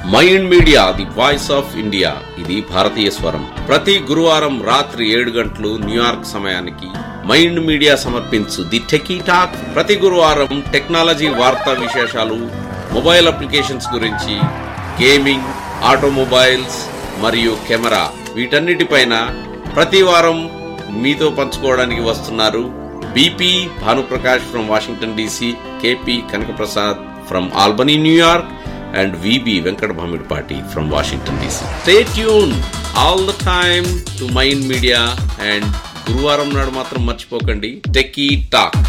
Mind Media the voice of India ఇది భారతీయ స్వరం ప్రతి గురువారం రాత్రి ఏడు గంటలు న్యూయార్క్ సమయానికి మైండ్ మీడియా సమర్పించు ది టెకీ టాక్ ప్రతి గురువారం టెక్నాలజీ వార్తా విశేషాలు మొబైల్ అప్లికేషన్స్ గురించి గేమింగ్ ఆటోమొబైల్స్ మరియు కెమెరా వీటన్నిటిపైన ప్రతి వారం మీతో పంచుకోవడానికి వస్తున్నారు BP Bhanuprakash from Washington DC KP Kanakaprasad from Albany New York and VB Venkat Bhamidpati from Washington DC. Stay tuned all the time to Mind Media and గురువారం నాడు మాత్రం మర్చిపోకండి టెక్కీ టాక్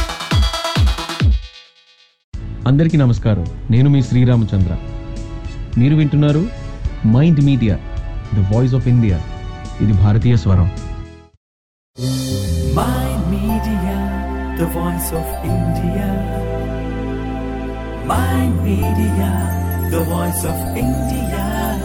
అందరికీ నమస్కారం నేను మీ శ్రీరామచంద్ర మీరు వింటున్నారు Mind media the voice of India ఇది భారతీయ స్వరం Mind Media, the voice of India. Mind Media, the voice of India.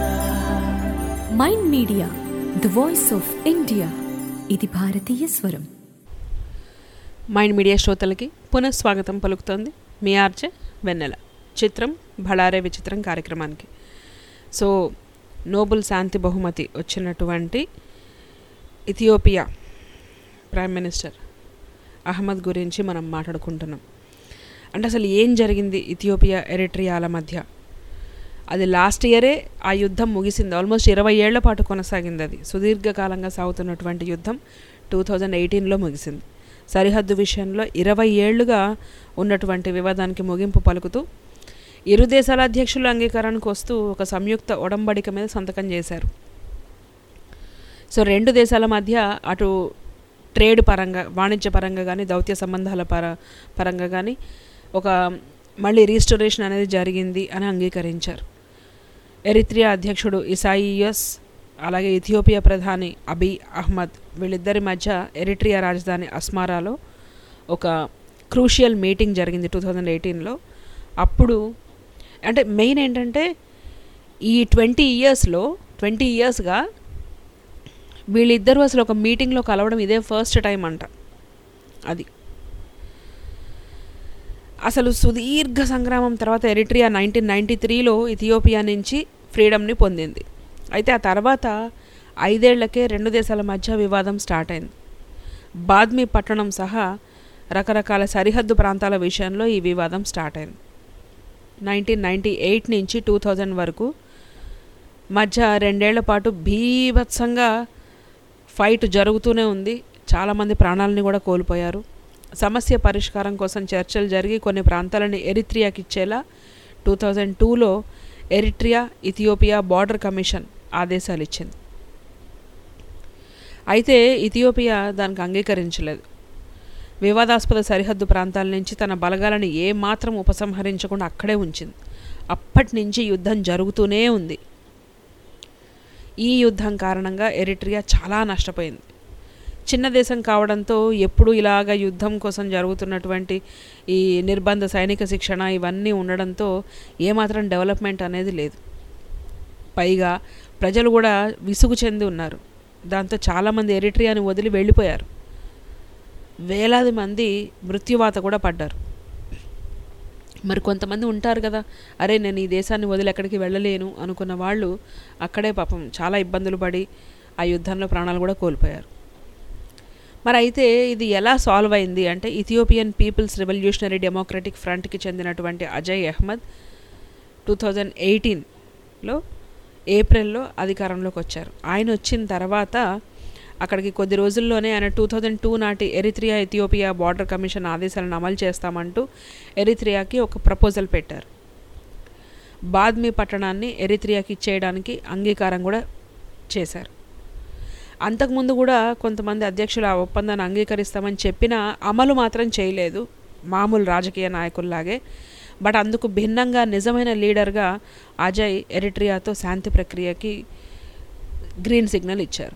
Mind media the voice of India ఇది భారతీయ స్వరం మైండ్ మీడియా శ్రోతలకి పునఃస్వాగతం పలుకుతోంది మీ ఆర్జే వెన్నెల చిత్రం భళారే విచిత్రం కార్యక్రమానికి సో నోబుల్ శాంతి బహుమతి వచ్చినటువంటి ఇథియోపియా ప్రైమ్ మినిస్టర్ అహ్మద్ గురించి మనం మాట్లాడుకుంటున్నాం అంటే అసలు ఏం జరిగింది ఇథియోపియా ఎరిట్రియాల మధ్య అది లాస్ట్ ఇయరే ఆ యుద్ధం ముగిసింది ఆల్మోస్ట్ ఇరవై ఏళ్ల పాటు కొనసాగింది అది సుదీర్ఘకాలంగా సాగుతున్నటువంటి యుద్ధం టూ థౌజండ్ ఎయిటీన్లో ముగిసింది సరిహద్దు విషయంలో ఇరవై ఏళ్లుగా ఉన్నటువంటి వివాదానికి ముగింపు పలుకుతూ ఇరు దేశాల అధ్యక్షుల అంగీకారానికి వస్తూ ఒక సంయుక్త ఒడంబడిక మీద సంతకం చేశారు సో రెండు దేశాల మధ్య అటు ట్రేడ్ పరంగా వాణిజ్య పరంగా కానీ దౌత్య సంబంధాల పర పరంగా కానీ ఒక మళ్ళీ రీస్టోరేషన్ అనేది జరిగింది అని అంగీకరించారు ఎరిత్రియా అధ్యక్షుడు ఇసాయియస్ అలాగే ఇథియోపియా ప్రధాని అబీ అహ్మద్ వీళ్ళిద్దరి మధ్య ఎరిట్రియా రాజధాని అస్మారాలో ఒక క్రూషియల్ మీటింగ్ జరిగింది టూ థౌజండ్ ఎయిటీన్లో అప్పుడు అంటే మెయిన్ ఏంటంటే ఈ ట్వంటీ ఇయర్స్లో ట్వంటీ ఇయర్స్గా వీళ్ళిద్దరూ అసలు ఒక మీటింగ్లో కలవడం ఇదే ఫస్ట్ టైం అంట అది అసలు సుదీర్ఘ సంగ్రామం తర్వాత ఎరిట్రియా నైన్టీన్ నైంటీ త్రీలో ఇథియోపియా నుంచి ఫ్రీడమ్ని పొందింది అయితే ఆ తర్వాత ఐదేళ్లకే రెండు దేశాల మధ్య వివాదం స్టార్ట్ అయింది బాద్మీ పట్టణం సహా రకరకాల సరిహద్దు ప్రాంతాల విషయంలో ఈ వివాదం స్టార్ట్ అయింది నైన్టీన్ నైంటీ ఎయిట్ నుంచి టూ థౌజండ్ వరకు మధ్య రెండేళ్ల పాటు భీభత్సంగా ఫైట్ జరుగుతూనే ఉంది చాలామంది ప్రాణాలని కూడా కోల్పోయారు సమస్య పరిష్కారం కోసం చర్చలు జరిగి కొన్ని ప్రాంతాలని ఎరిట్రియాకి ఇచ్చేలా టూ థౌజండ్ టూలో ఎరిట్రియా ఇథియోపియా బార్డర్ కమిషన్ ఆదేశాలు ఇచ్చింది అయితే ఇథియోపియా దానికి అంగీకరించలేదు వివాదాస్పద సరిహద్దు ప్రాంతాల నుంచి తన బలగాలను ఏమాత్రం ఉపసంహరించకుండా అక్కడే ఉంచింది అప్పటి నుంచి యుద్ధం జరుగుతూనే ఉంది ఈ యుద్ధం కారణంగా ఎరిట్రియా చాలా నష్టపోయింది చిన్న దేశం కావడంతో ఎప్పుడు ఇలాగ యుద్ధం కోసం జరుగుతున్నటువంటి ఈ నిర్బంధ సైనిక శిక్షణ ఇవన్నీ ఉండడంతో ఏమాత్రం డెవలప్మెంట్ అనేది లేదు పైగా ప్రజలు కూడా విసుగు చెంది ఉన్నారు దాంతో చాలామంది ఎరిట్రియాని వదిలి వెళ్ళిపోయారు వేలాది మంది మృత్యువాత కూడా పడ్డారు మరి కొంతమంది ఉంటారు కదా అరే నేను ఈ దేశాన్ని వదిలి ఎక్కడికి వెళ్ళలేను అనుకున్న వాళ్ళు అక్కడే పాపం చాలా ఇబ్బందులు పడి ఆ యుద్ధంలో ప్రాణాలు కూడా కోల్పోయారు మరి అయితే ఇది ఎలా సాల్వ్ అయింది అంటే ఇథియోపియన్ పీపుల్స్ రెవల్యూషనరీ డెమోక్రటిక్ ఫ్రంట్కి చెందినటువంటి అజయ్ అహ్మద్ టూ థౌజండ్ ఎయిటీన్లో ఏప్రిల్లో అధికారంలోకి వచ్చారు ఆయన వచ్చిన తర్వాత అక్కడికి కొద్ది రోజుల్లోనే ఆయన టూ థౌజండ్ టూ నాటి ఎరిత్రియా ఇథియోపియా బార్డర్ కమిషన్ ఆదేశాలను అమలు చేస్తామంటూ ఎరిత్రియాకి ఒక ప్రపోజల్ పెట్టారు బాద్మీ పట్టణాన్ని ఎరిత్రియాకి ఇచ్చేయడానికి అంగీకారం కూడా చేశారు అంతకుముందు కూడా కొంతమంది అధ్యక్షులు ఆ ఒప్పందాన్ని అంగీకరిస్తామని చెప్పినా అమలు మాత్రం చేయలేదు మామూలు రాజకీయ నాయకుల్లాగే బట్ అందుకు భిన్నంగా నిజమైన లీడర్గా అజయ్ ఎరిట్రియాతో శాంతి ప్రక్రియకి గ్రీన్ సిగ్నల్ ఇచ్చారు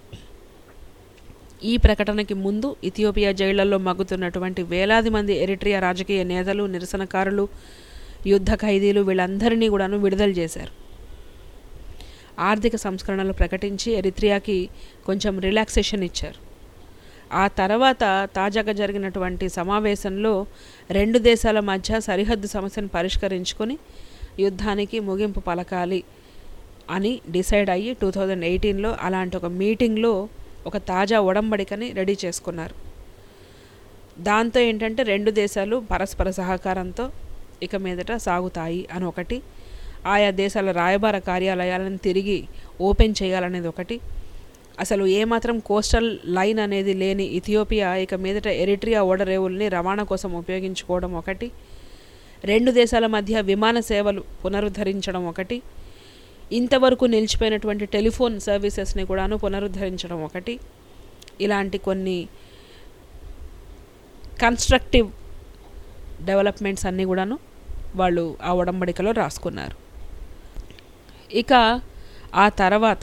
ఈ ప్రకటనకి ముందు ఇథియోపియా జైళ్లలో మగ్గుతున్నటువంటి వేలాది మంది ఎరిట్రియా రాజకీయ నేతలు నిరసనకారులు యుద్ధ ఖైదీలు వీళ్ళందరినీ కూడాను విడుదల చేశారు ఆర్థిక సంస్కరణలు ప్రకటించి ఎరిత్రియాకి కొంచెం రిలాక్సేషన్ ఇచ్చారు ఆ తర్వాత తాజాగా జరిగినటువంటి సమావేశంలో రెండు దేశాల మధ్య సరిహద్దు సమస్యను పరిష్కరించుకొని యుద్ధానికి ముగింపు పలకాలి అని డిసైడ్ అయ్యి టూ థౌజండ్ ఎయిటీన్లో అలాంటి ఒక మీటింగ్లో ఒక తాజా ఒడంబడికని రెడీ చేసుకున్నారు దాంతో ఏంటంటే రెండు దేశాలు పరస్పర సహకారంతో ఇక మీదట సాగుతాయి అని ఒకటి ఆయా దేశాల రాయబార కార్యాలయాలను తిరిగి ఓపెన్ చేయాలనేది ఒకటి అసలు ఏమాత్రం కోస్టల్ లైన్ అనేది లేని ఇథియోపియా ఇక మీదట ఎరిట్రియా ఓడరేవుల్ని రవాణా కోసం ఉపయోగించుకోవడం ఒకటి రెండు దేశాల మధ్య విమాన సేవలు పునరుద్ధరించడం ఒకటి ఇంతవరకు నిలిచిపోయినటువంటి టెలిఫోన్ సర్వీసెస్ని కూడాను పునరుద్ధరించడం ఒకటి ఇలాంటి కొన్ని కన్స్ట్రక్టివ్ డెవలప్మెంట్స్ అన్నీ కూడాను వాళ్ళు ఆ ఒడంబడికలో రాసుకున్నారు ఇక ఆ తర్వాత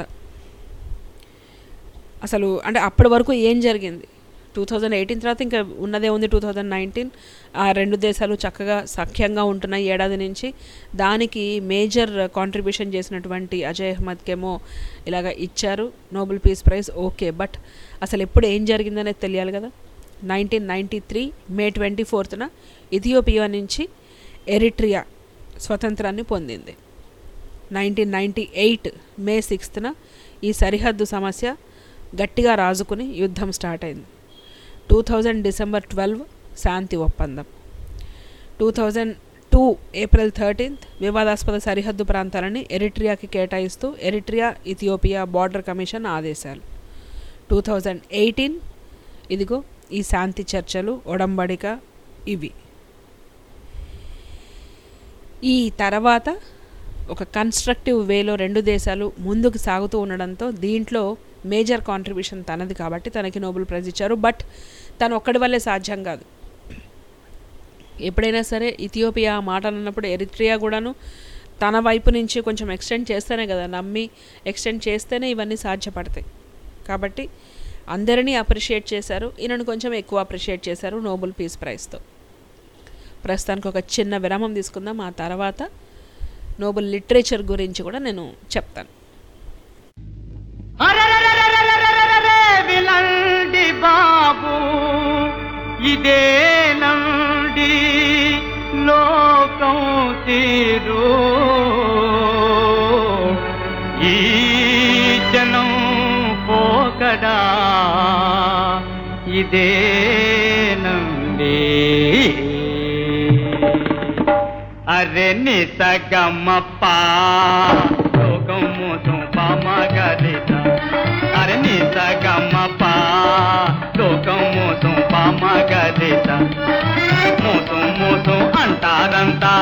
అసలు అంటే అప్పటి వరకు ఏం జరిగింది టూ థౌజండ్ ఎయిటీన్ తర్వాత ఇంకా ఉన్నదే ఉంది టూ థౌజండ్ నైన్టీన్ ఆ రెండు దేశాలు చక్కగా సఖ్యంగా ఉంటున్నాయి ఏడాది నుంచి దానికి మేజర్ కాంట్రిబ్యూషన్ చేసినటువంటి అజయ్ అహ్మద్కేమో ఇలాగ ఇచ్చారు Nobel peace prize okay but అసలు ఎప్పుడు ఏం జరిగిందనేది తెలియాలి కదా nineteen ninety three May twenty ఫోర్త్న ఇథియోపియా నుంచి ఎరిట్రియా స్వతంత్రాన్ని పొందింది నైన్టీన్ నైంటీ ఎయిట్ మే సిక్స్త్న ఈ సరిహద్దు సమస్య గట్టిగా రాజుకుని యుద్ధం స్టార్ట్ అయింది టూ థౌజండ్ డిసెంబర్ ట్వెల్వ్ శాంతి ఒప్పందం two thousand two April thirteenth వివాదాస్పద సరిహద్దు ప్రాంతాలని ఎరిట్రియాకి కేటాయిస్తూ ఎరిట్రియా ఇథియోపియా బార్డర్ కమిషన్ ఆదేశాలు టూ థౌజండ్ ఎయిటీన్ ఇదిగో ఈ శాంతి చర్చలు ఒడంబడిక ఇవి ఈ తర్వాత ఒక కన్స్ట్రక్టివ్ వేలో రెండు దేశాలు ముందుకు సాగుతూ ఉండడంతో దీంట్లో మేజర్ కాంట్రిబ్యూషన్ తనది కాబట్టి తనకి నోబెల్ ప్రైజ్ ఇచ్చారు బట్ తను ఒక్కడి వల్లే సాధ్యం కాదు ఎప్పుడైనా సరే ఇథియోపియా ఆ మాట అన్నప్పుడు ఎరిట్రియా కూడాను తన వైపు నుంచి కొంచెం ఎక్స్టెండ్ చేస్తేనే కదా నమ్మి ఎక్స్టెండ్ చేస్తేనే ఇవన్నీ సాధ్యపడతాయి కాబట్టి అందరినీ అప్రిషియేట్ చేశారు ఈయనను కొంచెం ఎక్కువ అప్రిషియేట్ చేశారు నోబెల్ పీస్ ప్రైజ్తో ప్రస్తుతానికి ఒక చిన్న విరామం తీసుకుందాం ఆ తర్వాత నోబెల్ లిటరేచర్ గురించి కూడా నేను చెప్తాను విలండి బాబు ఇదేనండి లోకం తీరు ఈ జనం పోకడా ఇదేనండి అరే నిసగమ్మప్ప లోకం మోసం పామగలిత అరే నిసగమ్మప్ప లోకం మోసం పామగలిత మోసం మోసం అంటారంతా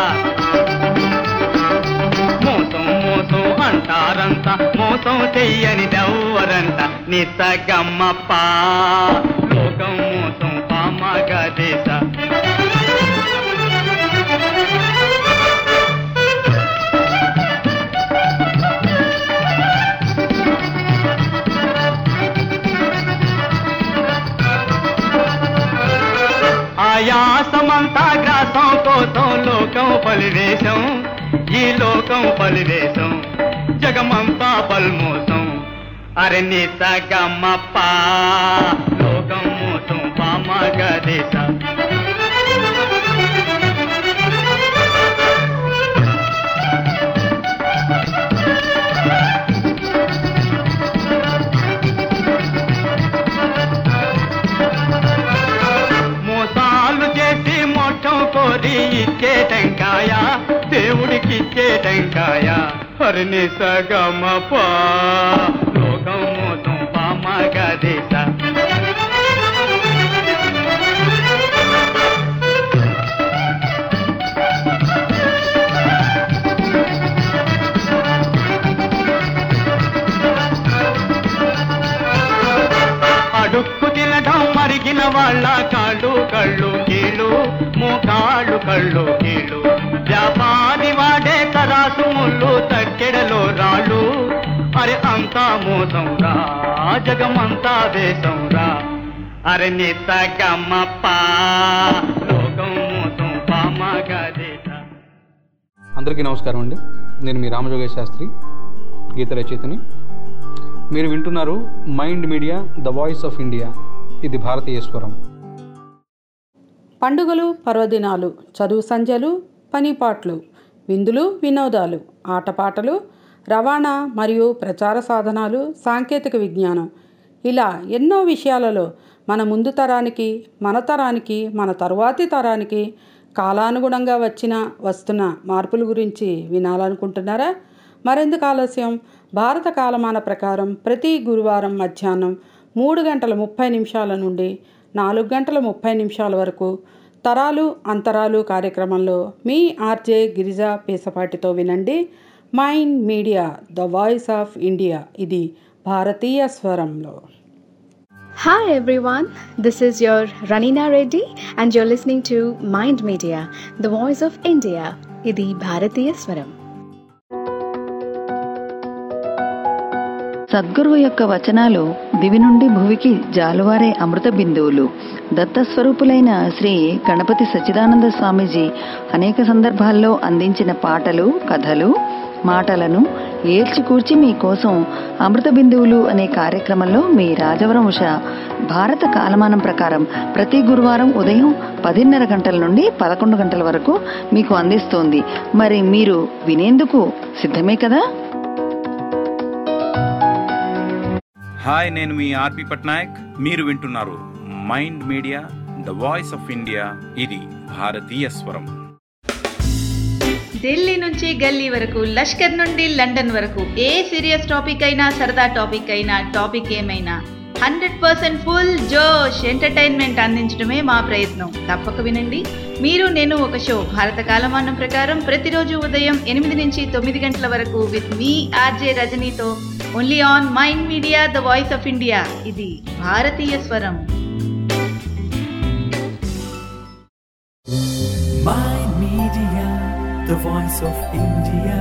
మోసం మోసం అంటారంత మోసం చెయ్యని దవ్వరంట నిసగమ్మప్ప లోకం మోసం పామగలిత ఆయాసమంతా గ్రాసం కోసం లోకం పలివేశం ఈ లోకం పలివేశం జగమంతా పల్మోసం అరే నిసగమ్మప్ప లోకం మోసం పామగదేశ మోసాలు చేసి మోక్షం కోరి ఇచ్చే టెంకాయ దేవుడికి ఇచ్చే టెంకాయ హరిని సగమప లోకం మోసం పామగదేశ అడుక్కు తినడం మరిగిన వాళ్ళ కాళ్ళు కళ్ళు కీళ్ళు మోకాళ్ళు కళ్ళు కీళ్ళు వ్యాపారి వాడే కరాసు ముళ్ళు తక్కెడలో రాళ్ళు అరే అంతా మోసం రా జగమంతా దేశం రా అరే నితగమ్మప్ప లోకం మోసం పామగదేశ అందరికీ నమస్కారం అండి నేను మీ రామజోగేష్ శాస్త్రి గీత రచయితని మీరు వింటున్నారు Mind media the voice of India ఇది భారతీయ స్వరం పండుగలు పర్వదినాలు చదువు సంధ్యలు పనిపాట్లు విందులు వినోదాలు ఆటపాటలు రవాణా మరియు ప్రచార సాధనాలు సాంకేతిక విజ్ఞానం ఇలా ఎన్నో విషయాలలో మన ముందు తరానికి మన తరానికి మన తరువాతి తరానికి కాలానుగుణంగా వచ్చిన వస్తున్న మార్పుల గురించి వినాలనుకుంటున్నారా మరెందుకు ఆలస్యం భారత కాలమాన ప్రకారం ప్రతి గురువారం మధ్యాహ్నం మూడు గంటల ముప్పై నిమిషాల నుండి నాలుగు గంటల ముప్పై నిమిషాల వరకు తరాలు అంతరాలు కార్యక్రమంలో మీ ఆర్జే గిరిజా పేసపాటితో వినండి Mind media the voice of India ఇది భారతీయ స్వరంలో Hi everyone, this is your Ranina Reddy and you're listening to Mind Media, the voice of India. ఇది భారతీయ స్వరం సద్గురువు యొక్క వచనాలు దివి నుండి భువికి జాలువారే అమృత బిందువులు దత్తస్వరూపులైన శ్రీ గణపతి సచ్చిదానంద స్వామీజీ అనేక సందర్భాల్లో అందించిన పాటలు కథలు మాటలను ఏల్చికూర్చి మీకోసం అమృత బిందువులు అనే కార్యక్రమంలో మీ రాజవరం ఉష భారత కాలమానం ప్రకారం ప్రతి గురువారం ఉదయం పదిన్నర గంటల నుండి పదకొండు గంటల వరకు మీకు అందిస్తోంది మరి మీరు వినేందుకు సిద్ధమే కదా హాయ్ నేను మీ ఆర్పి పట్నాయక్ మీరు వింటున్నారు Mind media the voice of India ఇది భారతీయ స్వరం ఢిల్లీ నుంచి గల్లీ వరకు లష్కర్ నుండి లండన్ వరకు ఏ సీరియస్ టాపిక్ అయినా సరదా టాపిక్ అయినా టాపిక్ ఏమైనా హండ్రెడ్ పర్సెంట్ ఫుల్ జోష్ ఎంటర్టైన్మెంట్ అందించడమే మా ప్రయత్నం తప్పక వినండి మీరు నేను ఒక షో భారత కాలమానం ప్రకారం ప్రతిరోజు ఉదయం ఎనిమిది నుంచి తొమ్మిది గంటల వరకు విత్ మీ ఆర్జే రజనీతో only on Mind media the voice of India ఇది భారతీయ స్వరం Mind Media, the voice of India.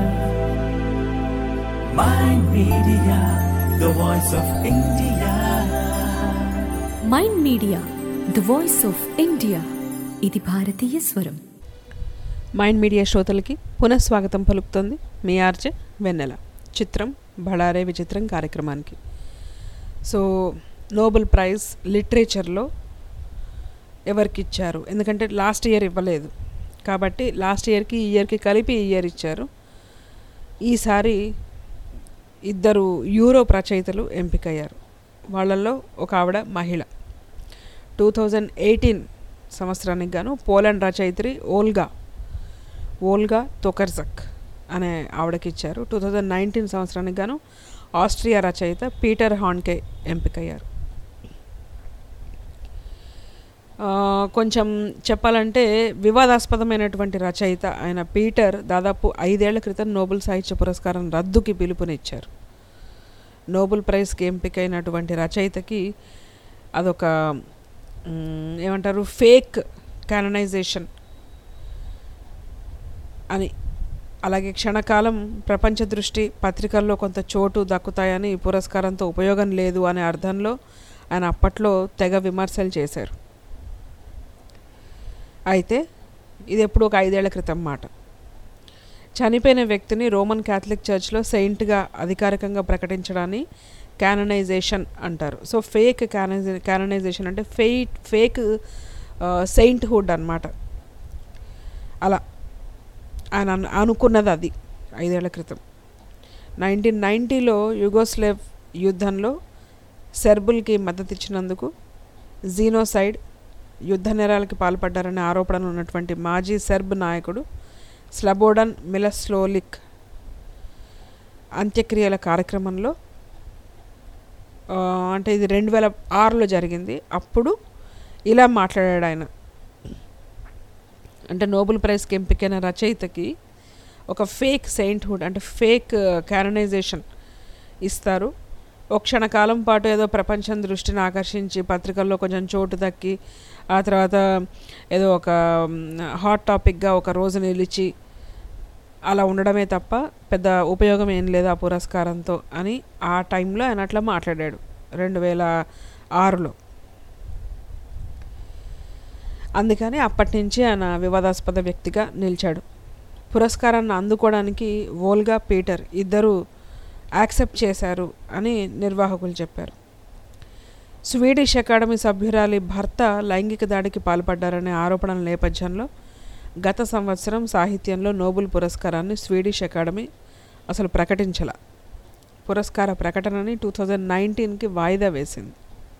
Mind Media, the voice of India. Mind media the voice of India ఇది భారతీయ స్వరం మైండ్ మీడియా శ్రోతలకి పునఃస్వాగతం పలుకుతుంది మీ ఆర్జే వెన్నెల చిత్రం బళారే విచిత్రం కార్యక్రమానికి సో నోబెల్ ప్రైజ్ లిటరేచర్లో ఎవరికి ఇచ్చారు ఎందుకంటే లాస్ట్ ఇయర్ ఇవ్వలేదు కాబట్టి లాస్ట్ ఇయర్కి ఈ ఇయర్కి కలిపి ఈ ఇయర్ ఇచ్చారు ఈసారి ఇద్దరు యూరోప్ రచయితలు ఎంపికయ్యారు వాళ్ళల్లో ఒక ఆవిడ మహిళ టూ థౌజండ్ ఎయిటీన్ సంవత్సరానికి గాను పోలాండ్ రచయిత్రి ఓల్గా ఓల్గా తొకర్జక్ అనే ఆవిడకి ఇచ్చారు టూ థౌజండ్ నైన్టీన్ సంవత్సరానికి గాను ఆస్ట్రియా రచయిత పీటర్ హాన్కే ఎంపికయ్యారు ఆ, కొంచెం చెప్పాలంటే వివాదాస్పదమైనటువంటి రచయిత ఆయన పీటర్ దాదాపు ఐదేళ్ల క్రితం నోబెల్ సాహిత్య పురస్కారం రద్దుకి పిలుపునిచ్చారు నోబెల్ ప్రైజ్కి ఎంపికైనటువంటి రచయితకి అదొక మ్, ఏమంటారు ఫేక్ క్యాననైజేషన్ అని అలాగే క్షణకాలం ప్రపంచ దృష్టి పత్రికల్లో కొంత చోటు దక్కుతాయని ఈ పురస్కారంతో ఉపయోగం లేదు అనే అర్థంలో ఆయన అప్పట్లో తెగ విమర్శలు చేశారు అయితే ఇది ఎప్పుడు ఒక ఐదేళ్ల క్రితం మాట చనిపోయిన వ్యక్తిని రోమన్ క్యాథలిక్ చర్చ్లో సెయింట్గా అధికారికంగా ప్రకటించడాన్ని క్యాననైజేషన్ అంటారు సో ఫేక్ క్యానైజే క్యాననైజేషన్ అంటే ఫెయిట్ ఫేక్ సెయింట్హుడ్ అనమాట అలా ఆయన అను- అనుకున్నది అది ఐదేళ్ల క్రితం నైన్టీన్ నైంటీలో యుగోస్లేవ్ యుద్ధంలో సెర్బుల్కి మద్దతు ఇచ్చినందుకు జీనోసైడ్ యుద్ధ నేరాలకి పాల్పడ్డారనే ఆరోపణలు ఉన్నటువంటి మాజీ సెర్బ్ నాయకుడు స్లబోడన్ మిలస్లోలిక్ అంత్యక్రియల కార్యక్రమంలో ఆ, అంటే ఇది రెండు వేల ఆరులో జరిగింది అప్పుడు ఇలా మాట్లాడాడు ఆయన అంటే నోబెల్ ప్రైజ్కి ఎంపికైన రచయితకి ఒక ఫేక్ సెయింట్హుడ్ అంటే ఫేక్ క్యాననైజేషన్ ఇస్తారు ఒక క్షణకాలం పాటు ఏదో ప్రపంచం దృష్టిని ఆకర్షించి పత్రికల్లో కొంచెం చోటు దక్కి ఆ తర్వాత ఏదో ఒక హాట్ టాపిక్గా ఒక రోజు నిలిచి అలా ఉండడమే తప్ప పెద్ద ఉపయోగం ఏం లేదు ఆ పురస్కారంతో అని ఆ టైంలో ఆయన అట్లా మాట్లాడాడు రెండు వేల ఆరులో అందుకని అప్పటి నుంచి ఆయన వివాదాస్పద వ్యక్తిగా నిలిచాడు పురస్కారాన్ని అందుకోవడానికి వోల్గా పీటర్ ఇద్దరు యాక్సెప్ట్ చేశారు అని నిర్వాహకులు చెప్పారు స్వీడిష్ అకాడమీ సభ్యురాలి భర్త లైంగిక దాడికి పాల్పడ్డారనే ఆరోపణల నేపథ్యంలో గత సంవత్సరం సాహిత్యంలో నోబెల్ పురస్కారాన్ని స్వీడిష్ అకాడమీ అసలు ప్రకటించల పురస్కార ప్రకటనని టూ థౌజండ్ నైన్టీన్కి వాయిదా వేసింది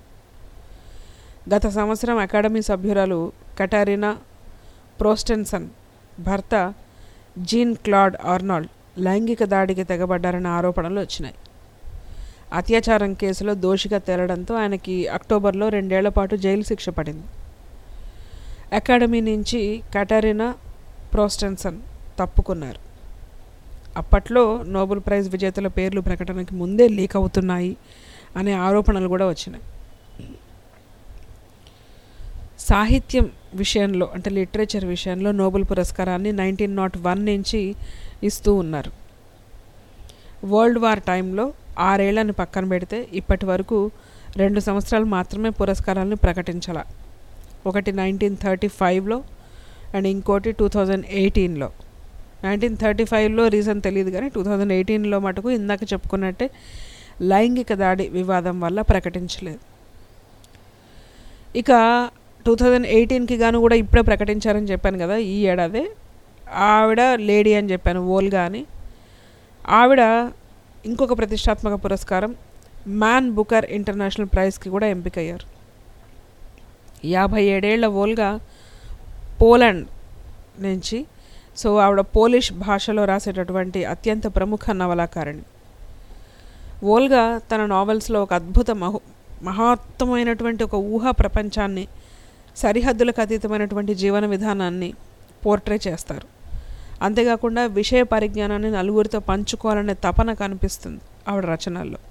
గత సంవత్సరం అకాడమీ సభ్యురాలు కటారినా ప్రోస్టెన్సన్ భర్త జీన్ క్లాడ్ ఆర్నాల్డ్ లైంగిక దాడికి తెగబడ్డారన్న ఆరోపణలు వచ్చినాయి అత్యాచారం కేసులో దోషిగా తేలడంతో ఆయనకి అక్టోబర్లో రెండేళ్ల పాటు జైలు శిక్ష పడింది అకాడమీ నుంచి కటారినా ప్రోస్టెన్సన్ తప్పుకున్నారు అప్పట్లో నోబెల్ ప్రైజ్ విజేతల పేర్లు ప్రకటనకి ముందే లీక్ అవుతున్నాయి అనే ఆరోపణలు కూడా వచ్చినాయి సాహిత్యం విషయంలో అంటే లిటరేచర్ విషయంలో నోబెల్ పురస్కారాన్ని నైన్టీన్ నాట్ వన్ నుంచి ఇస్తూ ఉన్నారు వరల్డ్ వార్ టైంలో ఆరేళ్లను పక్కన పెడితే ఇప్పటి వరకు రెండు సంవత్సరాలు మాత్రమే పురస్కారాలను ప్రకటించాల ఒకటి నైన్టీన్ థర్టీ ఫైవ్లో అండ్ ఇంకోటి టూ థౌజండ్ ఎయిటీన్లో నైన్టీన్ థర్టీ ఫైవ్లో రీజన్ తెలియదు కానీ టూ థౌజండ్ ఎయిటీన్లో మటుకు ఇందాక చెప్పుకున్నట్టే లైంగిక దాడి వివాదం వల్ల ప్రకటించలేదు ఇక టూ థౌజండ్ ఎయిటీన్కి గాను కూడా ఇప్పుడే ప్రకటించారని చెప్పాను కదా ఈ ఏడాది ఆవిడ లేడీ అని చెప్పాను ఓల్గా అని ఆవిడ ఇంకొక ప్రతిష్టాత్మక పురస్కారం మ్యాన్ బుకర్ ఇంటర్నేషనల్ ప్రైజ్కి కూడా ఎంపికయ్యారు యాభై ఏడేళ్ల ఓల్గా పోలాండ్ నుంచి సో ఆవిడ పోలిష్ భాషలో రాసేటటువంటి అత్యంత ప్రముఖ నవలాకారిణి ఓల్గా తన నావెల్స్లో ఒక అద్భుత మహు మహత్తమైనటువంటి ఒక ఊహా ప్రపంచాన్ని సరిహద్దులకు అతీతమైనటువంటి జీవన విధానాన్ని పోర్ట్రే చేస్తారు అంతేకాకుండా విషయ పరిజ్ఞానాన్ని నలుగురితో పంచుకోవాలనే తపన కనిపిస్తుంది ఆవిడ రచనల్లో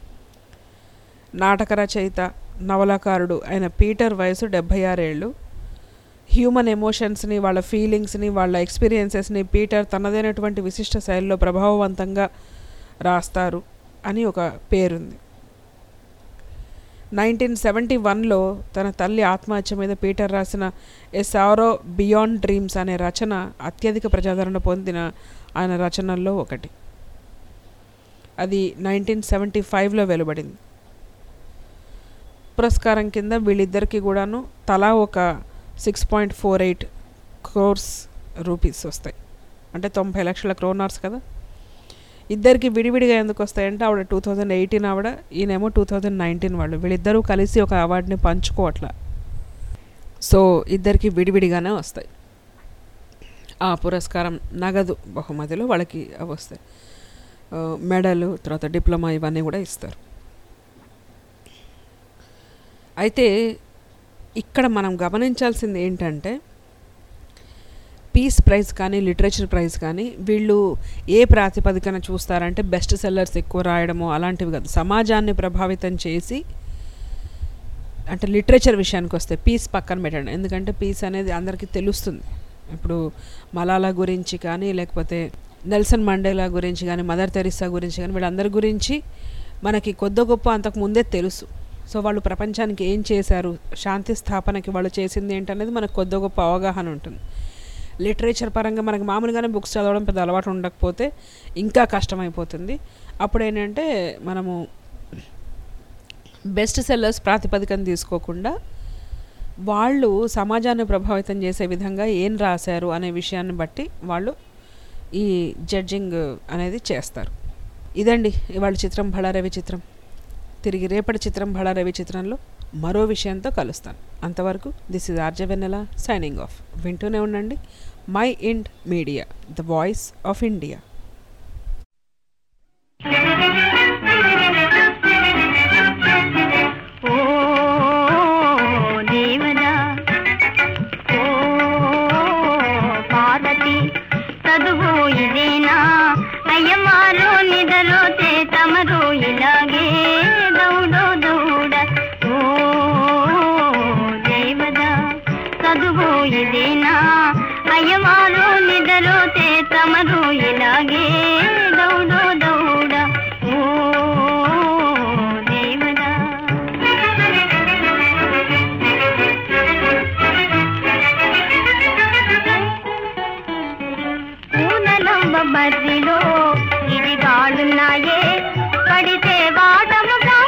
నాటక రచయిత నవలాకారుడు అయిన పీటర్ వయసు డెబ్భై ఆరేళ్ళు హ్యూమన్ ఎమోషన్స్ని వాళ్ళ ఫీలింగ్స్ని వాళ్ళ ఎక్స్పీరియన్సెస్ని పీటర్ తనదైనటువంటి విశిష్ట శైలిలో ప్రభావవంతంగా రాస్తారు అని ఒక పేరుంది నైన్టీన్ సెవెంటీ వన్లో తన తల్లి ఆత్మహత్య మీద పీటర్ రాసిన ఎ సారో బియాండ్ డ్రీమ్స్ అనే రచన అత్యధిక ప్రజాదరణ పొందిన ఆయన రచనల్లో ఒకటి అది నైన్టీన్ సెవెంటీ ఫైవ్లో వెలువడింది పురస్కారం కింద వీళ్ళిద్దరికి కూడాను తలా ఒక six point four eight crores rupees వస్తాయి అంటే తొంభై లక్షల క్రోనార్స్ కదా ఇద్దరికి విడివిడిగా ఎందుకు వస్తాయంటే ఆవిడ టూ థౌజండ్ ఎయిటీన్ ఆవిడ ఈయనేమో టూ థౌజండ్ నైన్టీన్ వాళ్ళు వీళ్ళిద్దరూ కలిసి ఒక అవార్డుని పంచుకోవట్ల సో ఇద్దరికి విడివిడిగానే వస్తాయి ఆ పురస్కారం నగదు బహుమతిలో వాళ్ళకి అవి వస్తాయి మెడలు తర్వాత డిప్లొమా ఇవన్నీ కూడా ఇస్తారు అయితే ఇక్కడ మనం గమనించాల్సింది ఏంటంటే పీస్ ప్రైజ్ కానీ లిటరేచర్ ప్రైజ్ కానీ వీళ్ళు ఏ ప్రాతిపదికన చూస్తారంటే బెస్ట్ సెల్లర్స్ ఎక్కువ రాయడము అలాంటివి కాదు సమాజాన్ని ప్రభావితం చేసి అంటే లిటరేచర్ విషయానికి వస్తే పీస్ పక్కన పెట్టండి ఎందుకంటే పీస్ అనేది అందరికీ తెలుస్తుంది ఇప్పుడు మలాలా గురించి కానీ లేకపోతే నెల్సన్ మండేలా గురించి కానీ మదర్ తెరిసా గురించి కానీ వీళ్ళందరి గురించి మనకి కొద్ది గొప్ప అంతకు ముందే తెలుసు సో వాళ్ళు ప్రపంచానికి ఏం చేశారు శాంతి స్థాపనకి వాళ్ళు చేసింది ఏంటనేది మనకు కొద్ది గొప్ప అవగాహన ఉంటుంది లిటరేచర్ పరంగా మనకి మామూలుగానే బుక్స్ చదవడం పెద్ద అలవాటు ఉండకపోతే ఇంకా కష్టమైపోతుంది అప్పుడు ఏంటంటే మనము బెస్ట్ సెల్లర్స్ ప్రాతిపదికను తీసుకోకుండా వాళ్ళు సమాజాన్ని ప్రభావితం చేసే విధంగా ఏం రాశారు అనే విషయాన్ని బట్టి వాళ్ళు ఈ జడ్జింగ్ అనేది చేస్తారు ఇదండి ఇవాళ చిత్రం భళారవి చిత్రం తిరిగి రేపటి చిత్రం భళారవి చిత్రంలో మరో విషయంతో కలుస్తాను అంతవరకు this is RJ Vennela signing off వింటూనే ఉండండి Mind Media the voice of India ఓ దేవదా ఓ పార్వతి చదువు ఇదేనా అయ్యమారు నిదరోతే తమరు ఇలాగే దౌడో దౌడ ఓ దేవదా చదువు ఇదేనా అయ్యమారు నిదరోతే తమరు ఇలాగే దౌడో దౌడ ఓ దేవదా పూనలంబ బర్రిలో ఇది గాలున్నాయే పడితే వాటముగా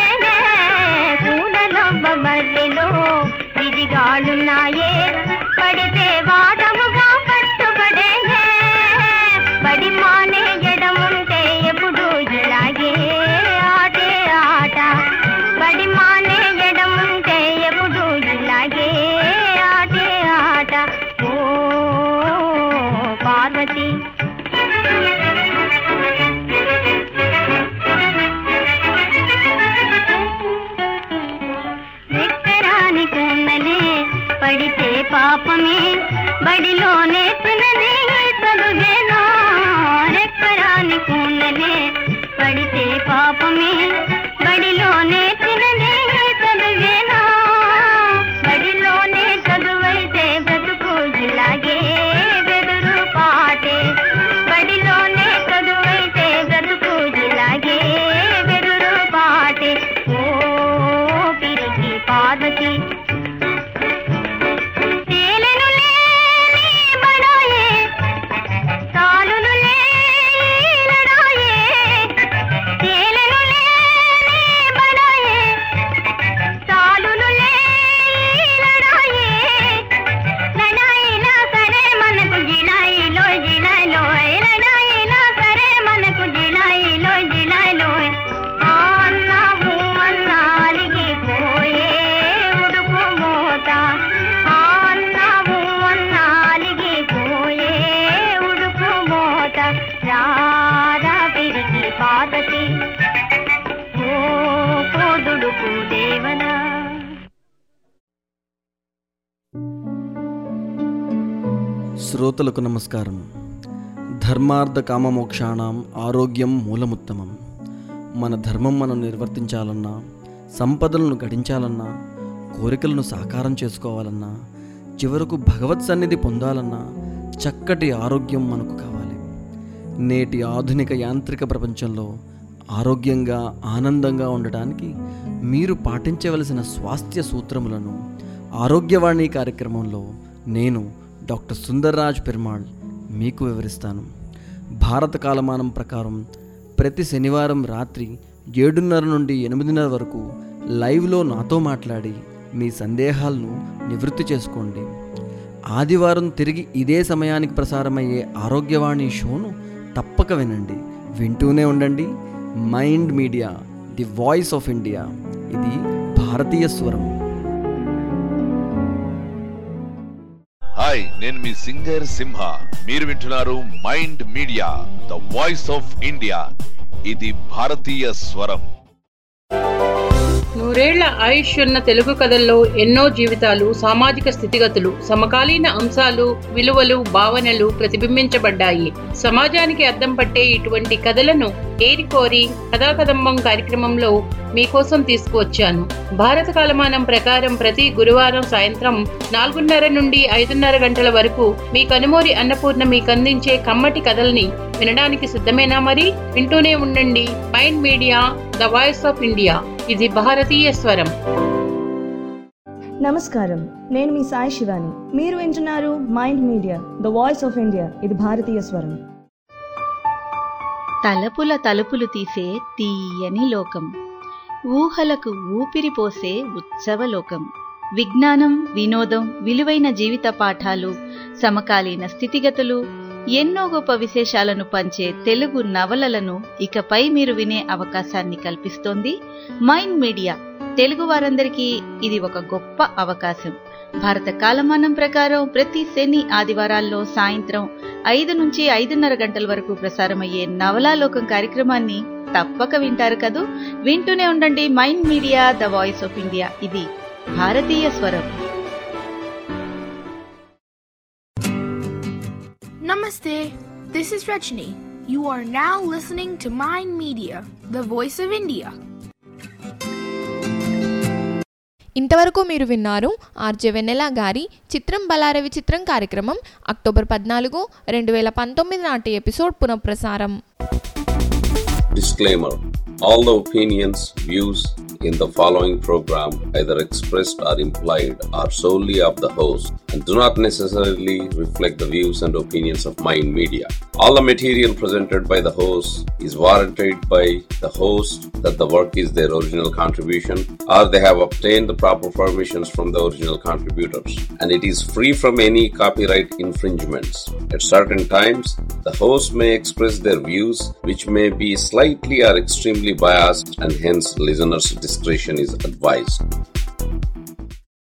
పట్టుబడేనే పూనలంబ బర్రిలో ఇది గాలున్నాయే పడి పడితే వాటముగా పట్టుబడే బడి మానే ఎడముంటే ఎప్పుడు ఇలాగే ఆటే ఆట బడి మానే ఎడముంటే ఎప్పుడు ఇలాగే ఆటే ఆట ఓ పార్వతి ఎక్కరాని కొన్నలే పడితే పాపమే బడిలోనే తినదే చదువేనా రెక్కరాని కొన్నలే పడితే పాపమే బడిలోనే తినదే చదువేనా బడిలోనే చదువైతే బ్రతుకు ఇలాగే బెదురు పాటే బడిలోనే చదువైతే బ్రతుకు ఇలాగే బెదురు పాటే ఓ పిరికి పార్వతి తేలెను లేని బడాయే తాలులు లేలడాయే తేలెను లేని బడాయే తాలులు లేలడాయే లడాయినా సరే మనకు జిలాయిలో జిలాయిలో లడాయినా సరే మనకు జిలాయిలో జిలాయిలో అన్నావు అన్నాలిగి పోయే ఉడుకు మోత అన్నావు అన్నాలిగి పోయే ఉడుకు మోత రారా పిరికి పార్వతి ఓ పోదుడుకు దేవనా శ్రోతలకు నమస్కారం ధర్మార్థ కామమోక్షాణం ఆరోగ్యం మూలముత్తమం మన ధర్మం మనం నిర్వర్తించాలన్నా సంపదలను గడించాలన్నా కోరికలను సాకారం చేసుకోవాలన్నా చివరకు భగవత్ సన్నిధి పొందాలన్నా చక్కటి ఆరోగ్యం మనకు కావాలి నేటి ఆధునిక యాంత్రిక ప్రపంచంలో ఆరోగ్యంగా ఆనందంగా ఉండటానికి మీరు పాటించవలసిన స్వాస్థ్య సూత్రములను ఆరోగ్యవాణి కార్యక్రమంలో నేను డాక్టర్ సుందర్రాజ్ పెరుమాళ్ మీకు వివరిస్తాను భారత కాలమానం ప్రకారం ప్రతి శనివారం రాత్రి ఏడున్నర నుండి ఎనిమిదిన్నర వరకు లైవ్లో నాతో మాట్లాడి మీ సందేహాలను నివృత్తి చేసుకోండి ఆదివారం తిరిగి ఇదే సమయానికి ప్రసారమయ్యే ఆరోగ్యవాణి షోను తప్పక వినండి వింటూనే ఉండండి Mind Media the voice of India ఇది భారతీయ స్వరం హాయ్ నేను మీ సింగర్ సింహ మీరు వింటున్నారు Mind media the voice of India ఇది భారతీయ స్వరం నూరేళ్ల ఆయుష్ ఉన్న తెలుగు కథల్లో ఎన్నో జీవితాలు సామాజిక స్థితిగతులు సమకాలీన అంశాలు విలువలు భావనలు ప్రతిబింబించబడ్డాయి సమాజానికి అద్దం పట్టే ఇటువంటి కథలను ఏరికోరి కథాకదంబం కార్యక్రమంలో మీకోసం తీసుకువచ్చాను భారత కాలమానం ప్రకారం ప్రతి గురువారం సాయంత్రం నాలుగున్నర నుండి ఐదున్నర గంటల వరకు మీ కనుమూరి అన్నపూర్ణ మీకు అందించే కమ్మటి కథల్ని వినడానికి సిద్ధమేనా మరి వింటూనే ఉండండి Mind media the voice of India ఇది భారతీయ స్వరం నమస్కారం నేను మీ సాయి శివాని మీరు వింటున్నారు Mind media the voice of India ఇది భారతీయ స్వరం తలపుల తలుపులు తీసే తీయని లోకం ఊహలకు ఊపిరి పోసే ఉత్సవలోకం విజ్ఞానం వినోదం విలువైన జీవిత పాఠాలు సమకాలీన స్థితిగతులు ఎన్నో గొప్ప విశేషాలను పంచే తెలుగు నవలలను ఇకపై మీరు వినే అవకాశాన్ని కల్పిస్తోంది మైండ్ మీడియా తెలుగు వారందరికీ ఇది ఒక గొప్ప అవకాశం భారత కాలమానం ప్రకారం ప్రతి శని ఆదివారాల్లో సాయంత్రం ఐదు నుంచి ఐదున్నర గంటల వరకు ప్రసారమయ్యే నవలాలోకం కార్యక్రమాన్ని తప్పక వింటారు కదూ వింటూనే ఉండండి Mind media the voice of India ఇది భారతీయ స్వరం Namaste. This is Rajni. You are now listening to Mind Media, the voice of India. ఇంతవరకు మీరు విన్నారు ఆర్జే వెన్నెల గారి చిత్రం బలారవి చిత్రం కార్యక్రమం అక్టోబర్ పద్నాలుగు రెండు వేల పంతొమ్మిది నాటి ఎపిసోడ్ పునఃప్రసారం Disclaimer All the opinions, views in the following program, either expressed or implied, are solely of the host and do not necessarily reflect the views and opinions of Mind Media. All the material presented by the host is warranted by the host that the work is their original contribution or they have obtained the proper permissions from the original contributors and it is free from any copyright infringements. At certain times, the host may express their views which may be slightly or extremely biased and hence listeners' discretion is advised.